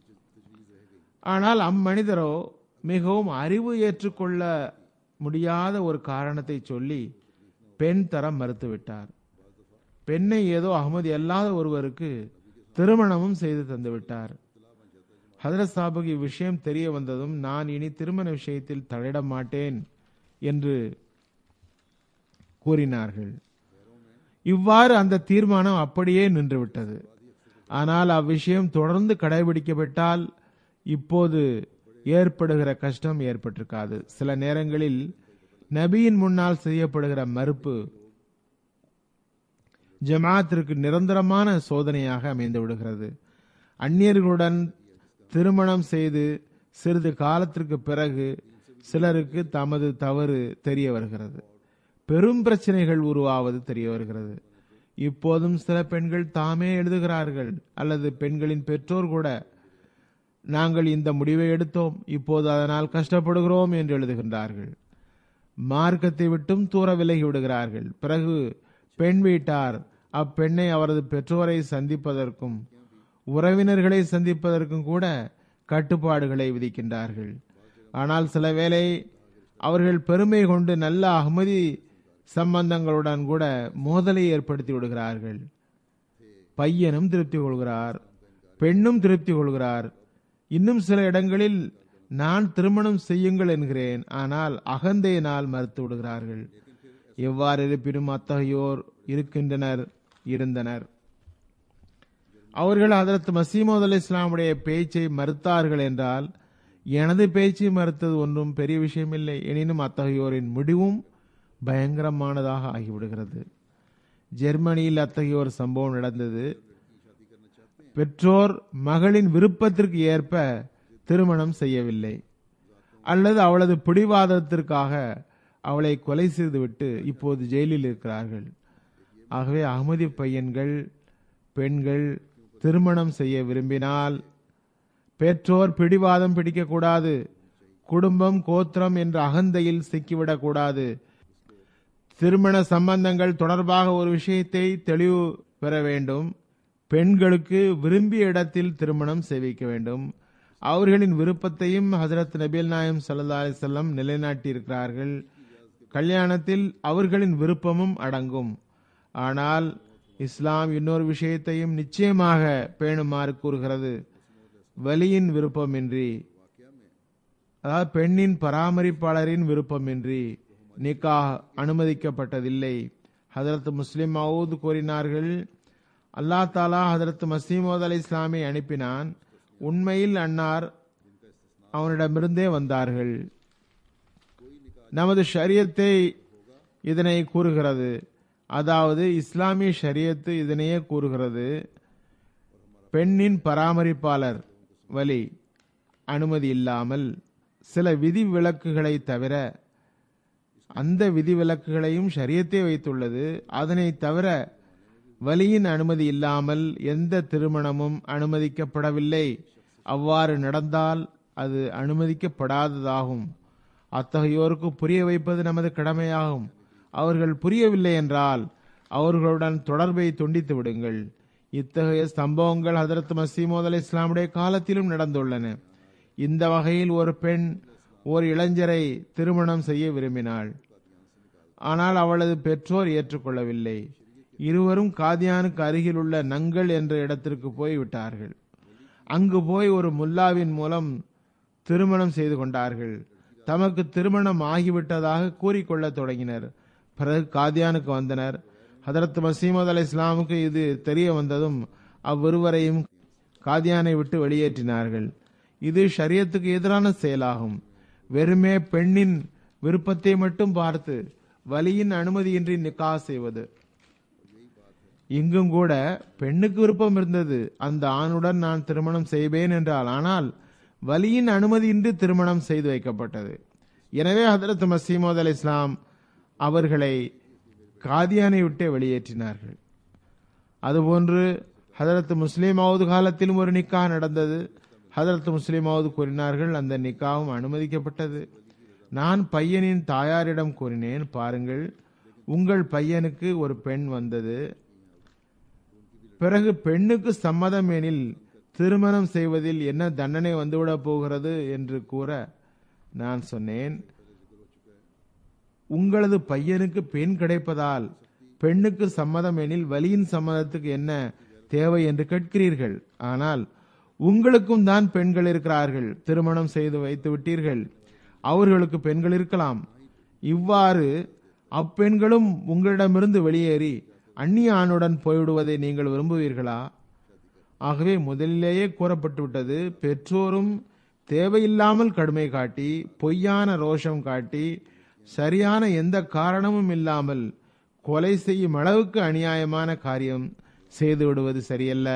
ஆனால் அம்மனிதரோ மிகவும் அறிவு ஏற்றுக்கொள்ள முடியாத ஒரு காரணத்தை சொல்லி பெண் தர மறுத்துவிட்டார் பெண்ணை ஏதோ அகமதி அல்லாத ஒருவருக்கு திருமணமும் செய்து தந்து விட்டார் ஹதரத் சாபுக்கு இவ்விஷயம் தெரிய வந்ததும் நான் இனி திருமண விஷயத்தில் தலையிட மாட்டேன் என்று கூறினார்கள் இவ்வாறு அந்த தீர்மானம் அப்படியே நின்றுவிட்டது ஆனால் அவ்விஷயம் தொடர்ந்து கடைபிடிக்கப்பட்டால் இப்போது ஏற்படுகிற கஷ்டம் ஏற்பட்டிருக்காது சில நேரங்களில் நபியின் முன்னால் செய்யப்படுகிற மறுப்பு ஜமாத்திற்கு நிரந்தரமான சோதனையாக அமைந்து விடுகிறது அந்நியர்களுடன் திருமணம் செய்து சிறிது காலத்திற்கு பிறகு சிலருக்கு தமது தவறு தெரிய வருகிறது பெரும் பிரச்சனைகள் உருவாவது தெரிய வருகிறது இப்போதும் சில பெண்கள் தாமே எழுதுகிறார்கள் அல்லது பெண்களின் பெற்றோர் கூட நாங்கள் இந்த முடிவை எடுத்தோம் இப்போது அதனால் கஷ்டப்படுகிறோம் என்று எழுதுகின்றார்கள் மார்க்கத்தை விட்டும் தூர விலகி விடுகிறார்கள் பிறகு பெண் வீட்டார் அப்பெண்ணை அவரது பெற்றோரை சந்திப்பதற்கும் உறவினர்களை சந்திப்பதற்கும் கூட கட்டுப்பாடுகளை விதிக்கின்றார்கள் ஆனால் சில வேளை அவர்கள் பெருமை கொண்டு நல்ல அகமதி சம்பந்தங்களுடன் கூட மோதலை ஏற்படுத்தி விடுகிறார்கள் பையனும் திருப்தி கொள்கிறார் பெண்ணும் திருப்தி கொள்கிறார் இன்னும் சில இடங்களில் நான் திருமணம் செய்யுங்கள் என்கிறேன் ஆனால் அகந்தையினால் மறுத்து விடுகிறார்கள் எவ்வாறு இருப்பினும் அத்தகையோர் இருக்கின்றனர் இருந்தனர் அவர்கள் அதற்கு மசீமது அலி இஸ்லாமுடைய பேச்சை மறுத்தார்கள் என்றால் எனது பேச்சை மறுத்தது ஒன்றும் பெரிய விஷயமில்லை எனினும் அத்தகையோரின் முடிவும் பயங்கரமானதாக ஆகிவிடுகிறது ஜெர்மனியில் அத்தகைய ஒரு சம்பவம் நடந்தது பெற்றோர் மகளின் விருப்பத்திற்கு ஏற்ப திருமணம் செய்யவில்லை அல்லது அவளது பிடிவாதத்திற்காக அவளை கொலை செய்துவிட்டு இப்போது ஜெயிலில் இருக்கிறார்கள் ஆகவே அகமதி பையன்கள் பெண்கள் திருமணம் செய்ய விரும்பினால் பெற்றோர் பிடிவாதம் பிடிக்கக்கூடாது குடும்பம் கோத்திரம் என்ற அகந்தையில் சிக்கிவிடக்கூடாது திருமண சம்பந்தங்கள் தொடர்பாக ஒரு விஷயத்தை தெளிவு பெற வேண்டும் பெண்களுக்கு விரும்பிய இடத்தில் திருமணம் செய்விக்க வேண்டும் அவர்களின் விருப்பத்தையும் ஹசரத் நபீல் நாயம் சல்லா அலிசல்லம் நிலைநாட்டியிருக்கிறார்கள் கல்யாணத்தில் அவர்களின் விருப்பமும் அடங்கும் ஆனால் இஸ்லாம் இன்னொரு விஷயத்தையும் நிச்சயமாக பேணுமாறு கூறுகிறது வலியின் விருப்பமின்றி அதாவது பெண்ணின் பராமரிப்பாளரின் விருப்பமின்றி நிக்கா அனுமதிக்கப்பட்டதில்லை ஹதரத் முஸ்லிம் மவுத் கூறினார்கள் அல்லா தாலா ஹதரத் மசீமோத் அலி இஸ்லாமை அனுப்பினான் உண்மையில் அன்னார் அவனிடமிருந்தே வந்தார்கள் நமது ஷரியத்தை இதனை கூறுகிறது அதாவது இஸ்லாமிய ஷரியத்து இதனையே கூறுகிறது பெண்ணின் பராமரிப்பாளர் வலி அனுமதி இல்லாமல் சில விதி விலக்குகளை தவிர அந்த விதி விலக்குகளையும் ஷரியத்தை வைத்துள்ளது அதனை தவிர வலியின் அனுமதி இல்லாமல் எந்த திருமணமும் அனுமதிக்கப்படவில்லை அவ்வாறு நடந்தால் அது அனுமதிக்கப்படாததாகும் அத்தகையோருக்கு புரிய வைப்பது நமது கடமையாகும் அவர்கள் புரியவில்லை என்றால் அவர்களுடன் தொடர்பை துண்டித்து விடுங்கள் இத்தகைய சம்பவங்கள் ஹதரத் மசீமோத் அலி இஸ்லாமுடைய காலத்திலும் நடந்துள்ளன இந்த வகையில் ஒரு பெண் ஒரு இளைஞரை திருமணம் செய்ய விரும்பினாள் ஆனால் அவளது பெற்றோர் ஏற்றுக்கொள்ளவில்லை இருவரும் காதியானுக்கு அருகில் உள்ள நங்கள் என்ற இடத்திற்கு போய் விட்டார்கள் அங்கு போய் ஒரு முல்லாவின் மூலம் திருமணம் செய்து கொண்டார்கள் தமக்கு திருமணம் ஆகிவிட்டதாக கூறிக்கொள்ளத் தொடங்கினர் பிறகு காதியானுக்கு வந்தனர் ஹதரத் மசீமது அலி இஸ்லாமுக்கு இது தெரிய வந்ததும் அவ்விருவரையும் காதியானை விட்டு வெளியேற்றினார்கள் இது ஷரியத்துக்கு எதிரான செயலாகும் வெறுமே பெண்ணின் விருப்பத்தை மட்டும் பார்த்து வலியின் அனுமதியின்றி நிக்கா செய்வது இங்கும் கூட பெண்ணுக்கு விருப்பம் இருந்தது அந்த ஆணுடன் நான் திருமணம் செய்வேன் என்றால் ஆனால் வலியின் அனுமதியின்றி திருமணம் செய்து வைக்கப்பட்டது எனவே ஹதரத் மசீமோத் அலி இஸ்லாம் அவர்களை காதியானை விட்டே வெளியேற்றினார்கள் அதுபோன்று ஹதரத் முஸ்லீமாவது காலத்திலும் ஒரு நிக்கா நடந்தது ஹதரத் முஸ்லீமாவது கூறினார்கள் அந்த நிக்காவும் அனுமதிக்கப்பட்டது நான் பையனின் தாயாரிடம் கூறினேன் பாருங்கள் உங்கள் பையனுக்கு ஒரு பெண் வந்தது பிறகு பெண்ணுக்கு சம்மதம் எனில் திருமணம் செய்வதில் என்ன தண்டனை வந்துவிடப் போகிறது என்று கூற நான் சொன்னேன் உங்களது பையனுக்கு பெண் கிடைப்பதால் பெண்ணுக்கு சம்மதம் எனில் வலியின் சம்மதத்துக்கு என்ன தேவை என்று கேட்கிறீர்கள் ஆனால் உங்களுக்கும் தான் பெண்கள் இருக்கிறார்கள் திருமணம் செய்து வைத்து விட்டீர்கள் அவர்களுக்கு பெண்கள் இருக்கலாம் இவ்வாறு அப்பெண்களும் உங்களிடமிருந்து வெளியேறி அந்நிய ஆணுடன் போய்விடுவதை நீங்கள் விரும்புவீர்களா ஆகவே முதலிலேயே கூறப்பட்டு விட்டது பெற்றோரும் தேவையில்லாமல் கடுமை காட்டி பொய்யான ரோஷம் காட்டி சரியான எந்த காரணமும் இல்லாமல் கொலை செய்யும் அளவுக்கு அநியாயமான காரியம் செய்து விடுவது சரியல்ல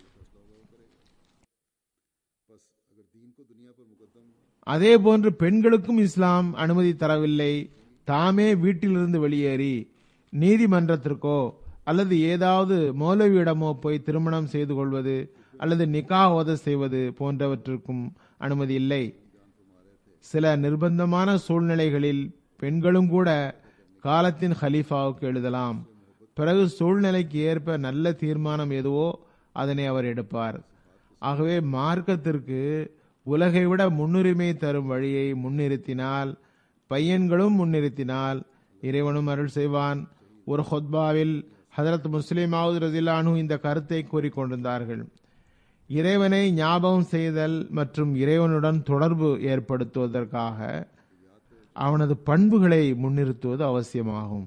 அதே போன்று பெண்களுக்கும் இஸ்லாம் அனுமதி தரவில்லை தாமே வீட்டிலிருந்து வெளியேறி நீதிமன்றத்திற்கோ அல்லது ஏதாவது மௌலவியிடமோ போய் திருமணம் செய்து கொள்வது அல்லது நிக்கா ஓத செய்வது போன்றவற்றிற்கும் அனுமதி இல்லை சில நிர்பந்தமான சூழ்நிலைகளில் பெண்களும் கூட காலத்தின் ஹலீஃபாவுக்கு எழுதலாம் பிறகு சூழ்நிலைக்கு ஏற்ப நல்ல தீர்மானம் எதுவோ அதனை அவர் எடுப்பார் ஆகவே மார்க்கத்திற்கு உலகை விட முன்னுரிமை தரும் வழியை முன்னிறுத்தினால் பையன்களும் முன்னிறுத்தினால் இறைவனும் அருள் செய்வான் ஒரு ஹொத்பாவில் ஹதரத் முஸ்லிமாவது ரதிலானு இந்த கருத்தை கூறிக்கொண்டிருந்தார்கள் இறைவனை ஞாபகம் செய்தல் மற்றும் இறைவனுடன் தொடர்பு ஏற்படுத்துவதற்காக அவனது பண்புகளை முன்னிறுத்துவது அவசியமாகும்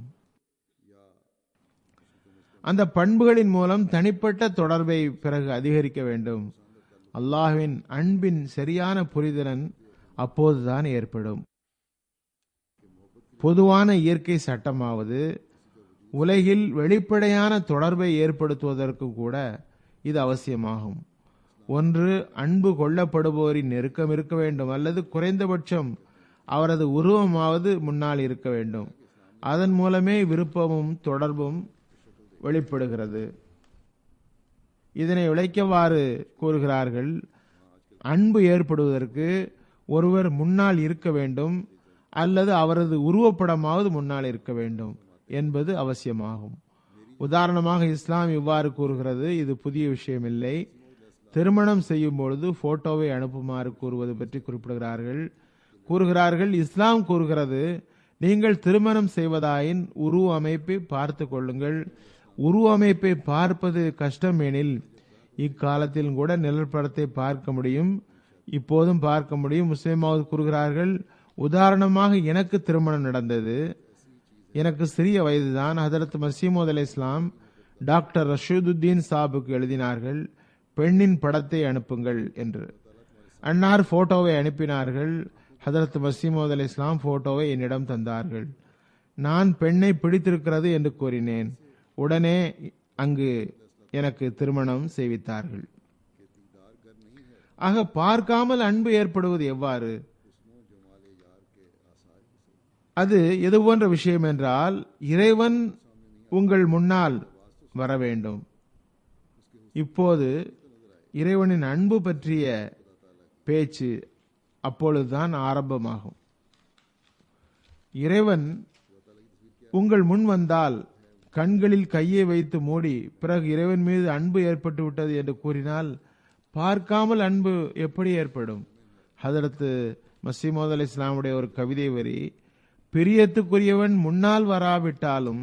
அந்த பண்புகளின் மூலம் தனிப்பட்ட தொடர்பை பிறகு அதிகரிக்க வேண்டும் அல்லாஹ்வின் அன்பின் சரியான புரிதலன் அப்போதுதான் ஏற்படும் பொதுவான இயற்கை சட்டமாவது உலகில் வெளிப்படையான தொடர்பை ஏற்படுத்துவதற்கு கூட இது அவசியமாகும் ஒன்று அன்பு கொள்ளப்படுபவரின் நெருக்கம் இருக்க வேண்டும் அல்லது குறைந்தபட்சம் அவரது உருவமாவது முன்னால் இருக்க வேண்டும் அதன் மூலமே விருப்பமும் தொடர்பும் வெளிப்படுகிறது இதனை விளைக்கவாறு கூறுகிறார்கள் அன்பு ஏற்படுவதற்கு ஒருவர் முன்னால் இருக்க வேண்டும் அல்லது அவரது உருவப்படமாவது முன்னால் இருக்க வேண்டும் என்பது அவசியமாகும் உதாரணமாக இஸ்லாம் இவ்வாறு கூறுகிறது இது புதிய விஷயமில்லை திருமணம் செய்யும் பொழுது போட்டோவை அனுப்புமாறு கூறுவது பற்றி குறிப்பிடுகிறார்கள் கூறுகிறார்கள் இஸ்லாம் கூறுகிறது நீங்கள் திருமணம் செய்வதாயின் உருவ அமைப்பை பார்த்து கொள்ளுங்கள் உருவ அமைப்பை பார்ப்பது கஷ்டம் எனில் இக்காலத்தில் கூட நிழற்படத்தை பார்க்க முடியும் இப்போதும் பார்க்க முடியும் முஸ்லிமாவது கூறுகிறார்கள் உதாரணமாக எனக்கு திருமணம் நடந்தது எனக்கு சிறிய வயதுதான் ஹதரத் மசீமோத் அலை இஸ்லாம் டாக்டர் ரஷீதுத்தீன் சாபுக்கு எழுதினார்கள் பெண்ணின் படத்தை அனுப்புங்கள் என்று அன்னார் போட்டோவை அனுப்பினார்கள் ஹதரத் மசீமோத் அலி இஸ்லாம் போட்டோவை என்னிடம் தந்தார்கள் நான் பெண்ணை பிடித்திருக்கிறது என்று கூறினேன் உடனே அங்கு எனக்கு திருமணம் செய்வித்தார்கள் ஆக பார்க்காமல் அன்பு ஏற்படுவது எவ்வாறு அது எது போன்ற விஷயம் என்றால் இறைவன் உங்கள் முன்னால் வர வேண்டும் இப்போது இறைவனின் அன்பு பற்றிய பேச்சு அப்பொழுதுதான் ஆரம்பமாகும் இறைவன் உங்கள் முன் வந்தால் கண்களில் கையை வைத்து மூடி பிறகு இறைவன் மீது அன்பு ஏற்பட்டு விட்டது என்று கூறினால் பார்க்காமல் அன்பு எப்படி ஏற்படும் ஹதரத்து மசீமோத் அலி இஸ்லாமுடைய ஒரு கவிதை வரி பிரியத்துக்குரியவன் முன்னால் வராவிட்டாலும்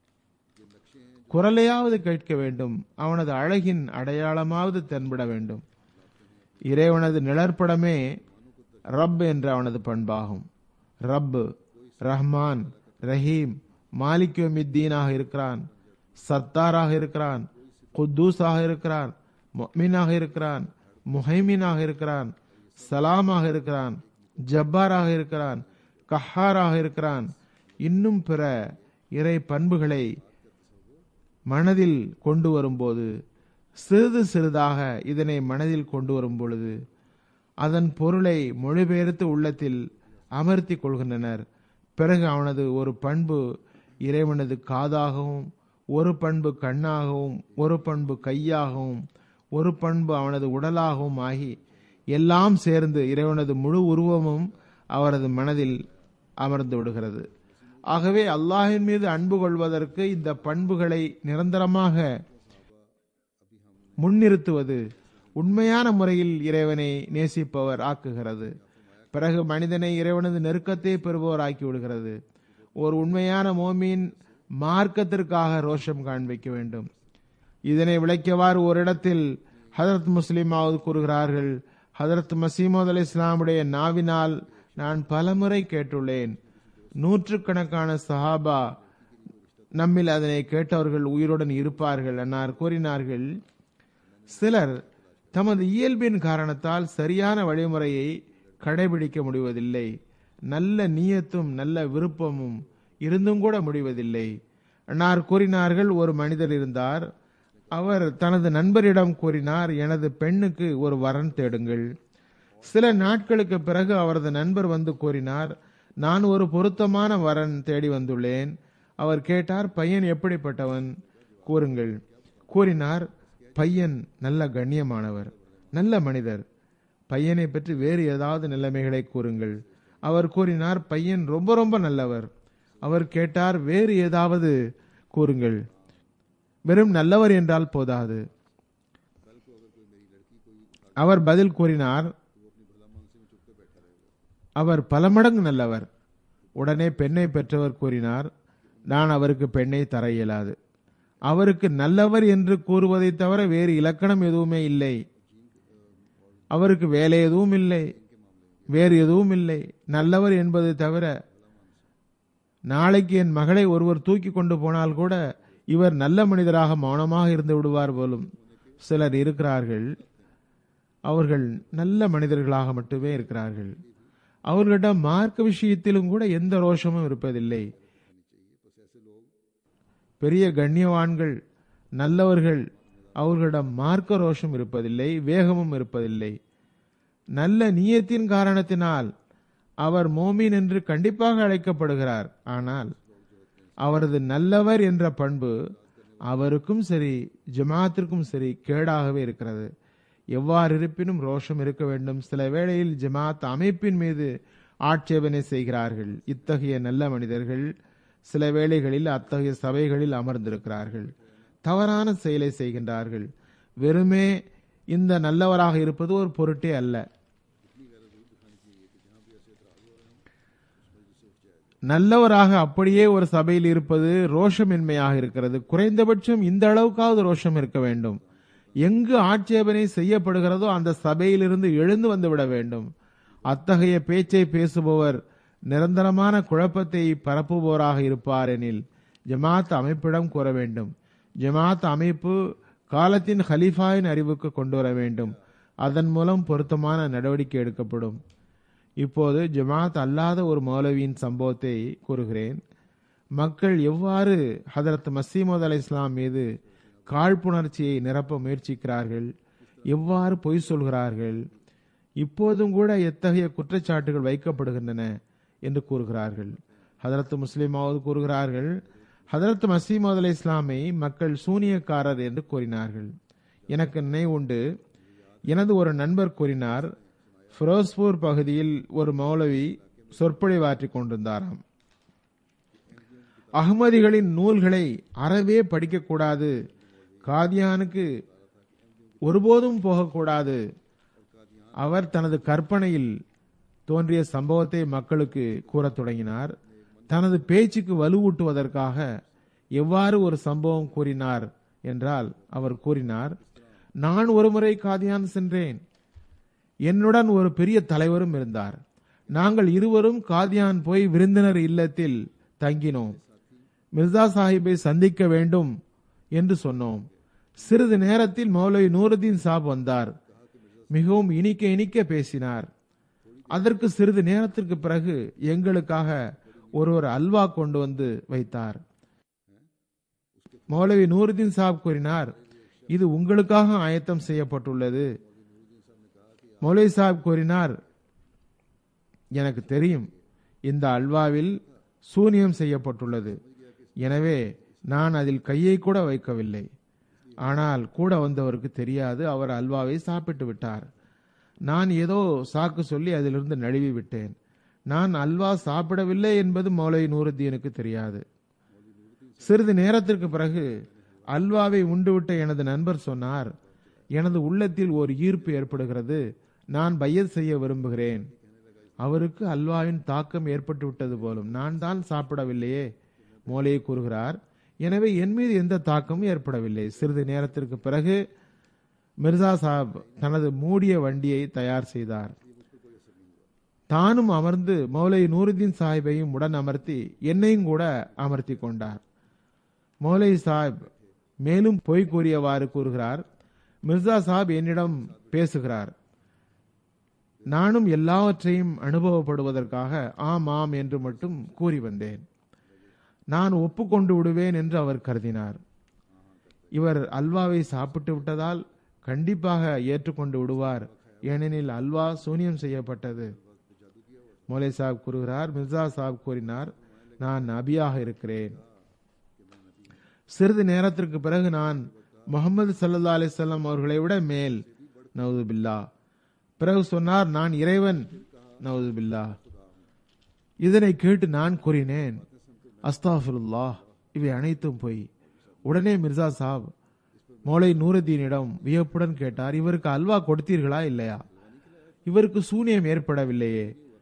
குரலையாவது கேட்க வேண்டும் அவனது அழகின் அடையாளமாவது தென்பட வேண்டும் இறைவனது நிழற்படமே ரப் என்ற அவனது பண்பாகும் ரப் ரஹ்மான் ரஹீம் மாலிக்யோமித்தீனாக இருக்கிறான் சத்தாராக இருக்கிறான் குத்தூஸாக இருக்கிறான் மொமினாக இருக்கிறான் முஹைமீனாக இருக்கிறான் சலாமாக இருக்கிறான் ஜப்பாராக இருக்கிறான் கஹாராக இருக்கிறான் இன்னும் பிற இறை பண்புகளை மனதில் கொண்டு வரும்போது சிறிது சிறிதாக இதனை மனதில் கொண்டு வரும் பொழுது அதன் பொருளை மொழிபெயர்த்து உள்ளத்தில் அமர்த்தி கொள்கின்றனர் பிறகு அவனது ஒரு பண்பு இறைவனது காதாகவும் ஒரு பண்பு கண்ணாகவும் ஒரு பண்பு கையாகவும் ஒரு பண்பு அவனது உடலாகவும் ஆகி எல்லாம் சேர்ந்து இறைவனது முழு உருவமும் அவரது மனதில் அமர்ந்து விடுகிறது ஆகவே அல்லாஹின் மீது அன்பு கொள்வதற்கு இந்த பண்புகளை நிரந்தரமாக முன்னிறுத்துவது உண்மையான முறையில் இறைவனை நேசிப்பவர் ஆக்குகிறது பிறகு மனிதனை இறைவனது நெருக்கத்தை பெறுபவர் ஆக்கி விடுகிறது ஒரு உண்மையான மோமீன் மார்க்கத்திற்காக ரோஷம் காண்பிக்க வேண்டும் இதனை விளக்கியவாறு ஒரு இடத்தில் ஹதரத் முஸ்லிமாவது கூறுகிறார்கள் ஹதரத் மசீமோத் அலி இஸ்லாமுடைய நாவினால் நான் பலமுறை கேட்டுள்ளேன் நூற்றுக்கணக்கான சஹாபா நம்மில் அதனை கேட்டவர்கள் உயிருடன் இருப்பார்கள் என்னார் கூறினார்கள் சிலர் தமது இயல்பின் காரணத்தால் சரியான வழிமுறையை கடைபிடிக்க முடிவதில்லை நல்ல நீயத்தும் நல்ல விருப்பமும் இருந்தும் கூட முடிவதில்லை அன்னார் கூறினார்கள் ஒரு மனிதர் இருந்தார் அவர் தனது நண்பரிடம் கூறினார் எனது பெண்ணுக்கு ஒரு வரன் தேடுங்கள் சில நாட்களுக்கு பிறகு அவரது நண்பர் வந்து கூறினார் நான் ஒரு பொருத்தமான வரன் தேடி வந்துள்ளேன் அவர் கேட்டார் பையன் எப்படிப்பட்டவன் கூறுங்கள் கூறினார் பையன் நல்ல கண்ணியமானவர் நல்ல மனிதர் பையனை பற்றி வேறு ஏதாவது நிலைமைகளை கூறுங்கள் அவர் கூறினார் பையன் ரொம்ப ரொம்ப நல்லவர் அவர் கேட்டார் வேறு ஏதாவது கூறுங்கள் வெறும் நல்லவர் என்றால் போதாது அவர் பதில் கூறினார் அவர் பல மடங்கு நல்லவர் உடனே பெண்ணை பெற்றவர் கூறினார் நான் அவருக்கு பெண்ணை தர இயலாது அவருக்கு நல்லவர் என்று கூறுவதை தவிர வேறு இலக்கணம் எதுவுமே இல்லை அவருக்கு வேலை எதுவும் இல்லை வேறு எதுவும் இல்லை நல்லவர் என்பதை தவிர நாளைக்கு என் மகளை ஒருவர் தூக்கி கொண்டு போனால் கூட இவர் நல்ல மனிதராக மௌனமாக இருந்து விடுவார் போலும் சிலர் இருக்கிறார்கள் அவர்கள் நல்ல மனிதர்களாக மட்டுமே இருக்கிறார்கள் அவர்களிடம் மார்க்க விஷயத்திலும் கூட எந்த ரோஷமும் இருப்பதில்லை பெரிய கண்ணியவான்கள் நல்லவர்கள் அவர்களிடம் மார்க்க ரோஷம் இருப்பதில்லை வேகமும் இருப்பதில்லை நல்ல நீயத்தின் காரணத்தினால் அவர் மோமீன் என்று கண்டிப்பாக அழைக்கப்படுகிறார் ஆனால் அவரது நல்லவர் என்ற பண்பு அவருக்கும் சரி ஜமாத்திற்கும் சரி கேடாகவே இருக்கிறது எவ்வாறு இருப்பினும் ரோஷம் இருக்க வேண்டும் சில வேளையில் ஜமாத் அமைப்பின் மீது ஆட்சேபனை செய்கிறார்கள் இத்தகைய நல்ல மனிதர்கள் சில வேளைகளில் அத்தகைய சபைகளில் அமர்ந்திருக்கிறார்கள் தவறான செயலை செய்கின்றார்கள் வெறுமே இந்த நல்லவராக இருப்பது ஒரு பொருட்டே அல்ல நல்லவராக அப்படியே ஒரு சபையில் இருப்பது ரோஷமின்மையாக இருக்கிறது குறைந்தபட்சம் இந்த அளவுக்காவது ரோஷம் இருக்க வேண்டும் எங்கு ஆட்சேபனை செய்யப்படுகிறதோ அந்த சபையிலிருந்து எழுந்து வந்து விட வேண்டும் அத்தகைய பேச்சை பேசுபவர் நிரந்தரமான குழப்பத்தை பரப்புபவராக இருப்பார் எனில் ஜமாத் அமைப்பிடம் கூற வேண்டும் ஜமாத் அமைப்பு காலத்தின் ஹலீஃபாவின் அறிவுக்கு கொண்டு வர வேண்டும் அதன் மூலம் பொருத்தமான நடவடிக்கை எடுக்கப்படும் இப்போது ஜமாத் அல்லாத ஒரு மௌலவியின் சம்பவத்தை கூறுகிறேன் மக்கள் எவ்வாறு ஹதரத் மசீமது அலை இஸ்லாம் மீது காழ்ப்புணர்ச்சியை நிரப்ப முயற்சிக்கிறார்கள் எவ்வாறு பொய் சொல்கிறார்கள் இப்போதும் கூட எத்தகைய குற்றச்சாட்டுகள் வைக்கப்படுகின்றன என்று கூறுகிறார்கள் ஹதரத் முஸ்லிமாவது கூறுகிறார்கள் ஹதரத் மசீமது அலை இஸ்லாமை மக்கள் சூனியக்காரர் என்று கூறினார்கள் எனக்கு நினைவுண்டு எனது ஒரு நண்பர் கூறினார் ஃபிரோஸ்பூர் பகுதியில் ஒரு மௌலவி சொற்பொழிவாற்றிக் கொண்டிருந்தாராம் அகமதிகளின் நூல்களை அறவே படிக்கக்கூடாது காதியானுக்கு ஒருபோதும் போகக்கூடாது அவர் தனது கற்பனையில் தோன்றிய சம்பவத்தை மக்களுக்கு கூறத் தொடங்கினார் தனது பேச்சுக்கு வலுவூட்டுவதற்காக எவ்வாறு ஒரு சம்பவம் கூறினார் என்றால் அவர் கூறினார் நான் ஒருமுறை காதியான் சென்றேன் என்னுடன் ஒரு பெரிய தலைவரும் இருந்தார் நாங்கள் இருவரும் காதியான் போய் விருந்தினர் இல்லத்தில் தங்கினோம் மிர்சா சாஹிப்பை சந்திக்க வேண்டும் என்று சொன்னோம் சிறிது நேரத்தில் மௌலவி நூருதீன் சாப் வந்தார் மிகவும் இனிக்க இனிக்க பேசினார் அதற்கு சிறிது நேரத்திற்கு பிறகு எங்களுக்காக ஒருவர் அல்வா கொண்டு வந்து வைத்தார் மௌலவி நூருதீன் சாப் கூறினார் இது உங்களுக்காக ஆயத்தம் செய்யப்பட்டுள்ளது மௌலவி சாப் கூறினார் எனக்கு தெரியும் இந்த அல்வாவில் சூனியம் செய்யப்பட்டுள்ளது எனவே நான் அதில் கையை கூட வைக்கவில்லை ஆனால் கூட வந்தவருக்கு தெரியாது அவர் அல்வாவை சாப்பிட்டு விட்டார் நான் ஏதோ சாக்கு சொல்லி அதிலிருந்து நழுவி விட்டேன் நான் அல்வா சாப்பிடவில்லை என்பது மௌலை நூறுத்தீனுக்கு தெரியாது சிறிது நேரத்திற்கு பிறகு அல்வாவை உண்டுவிட்ட எனது நண்பர் சொன்னார் எனது உள்ளத்தில் ஒரு ஈர்ப்பு ஏற்படுகிறது நான் பையத் செய்ய விரும்புகிறேன் அவருக்கு அல்வாவின் தாக்கம் ஏற்பட்டு விட்டது போலும் நான் தான் சாப்பிடவில்லையே மோலையை கூறுகிறார் எனவே என் மீது எந்த தாக்கமும் ஏற்படவில்லை சிறிது நேரத்திற்கு பிறகு மிர்சா சாப் தனது மூடிய வண்டியை தயார் செய்தார் தானும் அமர்ந்து மௌலை நூருதீன் சாஹிபையும் உடன் அமர்த்தி என்னையும் கூட அமர்த்தி கொண்டார் மௌலை சாஹிப் மேலும் பொய் கூறியவாறு கூறுகிறார் மிர்சா சாப் என்னிடம் பேசுகிறார் நானும் எல்லாவற்றையும் அனுபவப்படுவதற்காக ஆம் ஆம் என்று மட்டும் கூறி வந்தேன் நான் ஒப்புக்கொண்டு விடுவேன் என்று அவர் கருதினார் இவர் அல்வாவை சாப்பிட்டு விட்டதால் கண்டிப்பாக ஏற்றுக்கொண்டு விடுவார் ஏனெனில் அல்வா சூனியம் செய்யப்பட்டது மோலை சாப் கூறுகிறார் மிர்சா சாப் கூறினார் நான் நபியாக இருக்கிறேன் சிறிது நேரத்திற்கு பிறகு நான் முகமது சல்லா அலிசல்லாம் அவர்களை விட மேல் நவது பில்லா பிறகு சொன்னார் நான் இறைவன் நவது பில்லா இதனை கேட்டு நான் கூறினேன் அஸ்தாஃபுல்லா இவை அனைத்தும் போய் உடனே மிர்சா சாப் மௌலை நூருதீனிடம் வியப்புடன் கேட்டார் இவருக்கு அல்வா கொடுத்தீர்களா இல்லையா இவருக்கு சூனியம் ஏற்படவில்லையே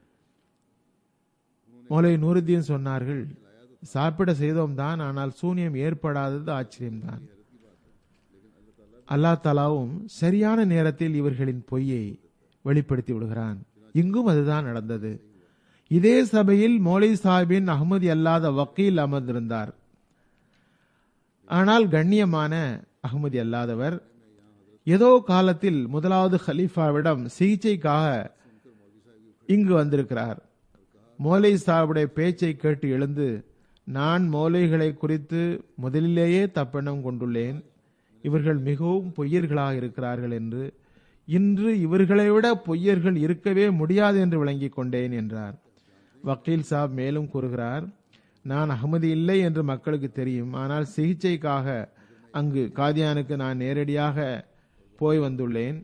மௌலை நூருதீன் சொன்னார்கள் சாப்பிட செய்தோம் தான் ஆனால் சூனியம் ஏற்படாதது ஆச்சரியம்தான் அல்லா தலாவும் சரியான நேரத்தில் இவர்களின் பொய்யை வெளிப்படுத்தி விடுகிறான் இங்கும் அதுதான் நடந்தது இதே சபையில் மௌலை சாஹிபின் அகமதி அல்லாத வக்கீல் அமர்ந்திருந்தார் ஆனால் கண்ணியமான அகமதி அல்லாதவர் ஏதோ காலத்தில் முதலாவது ஹலீஃபாவிடம் சிகிச்சைக்காக இங்கு வந்திருக்கிறார் மோலை சாஹிபுடைய பேச்சை கேட்டு எழுந்து நான் மோலைகளை குறித்து முதலிலேயே தப்பெண்ணம் கொண்டுள்ளேன் இவர்கள் மிகவும் பொய்யர்களாக இருக்கிறார்கள் என்று இன்று இவர்களை விட பொய்யர்கள் இருக்கவே முடியாது என்று விளங்கிக் கொண்டேன் என்றார் வக்கீல் சாப் மேலும் கூறுகிறார் நான் அகமதி இல்லை என்று மக்களுக்கு தெரியும் ஆனால் சிகிச்சைக்காக அங்கு காதியானுக்கு நான் நேரடியாக போய் வந்துள்ளேன்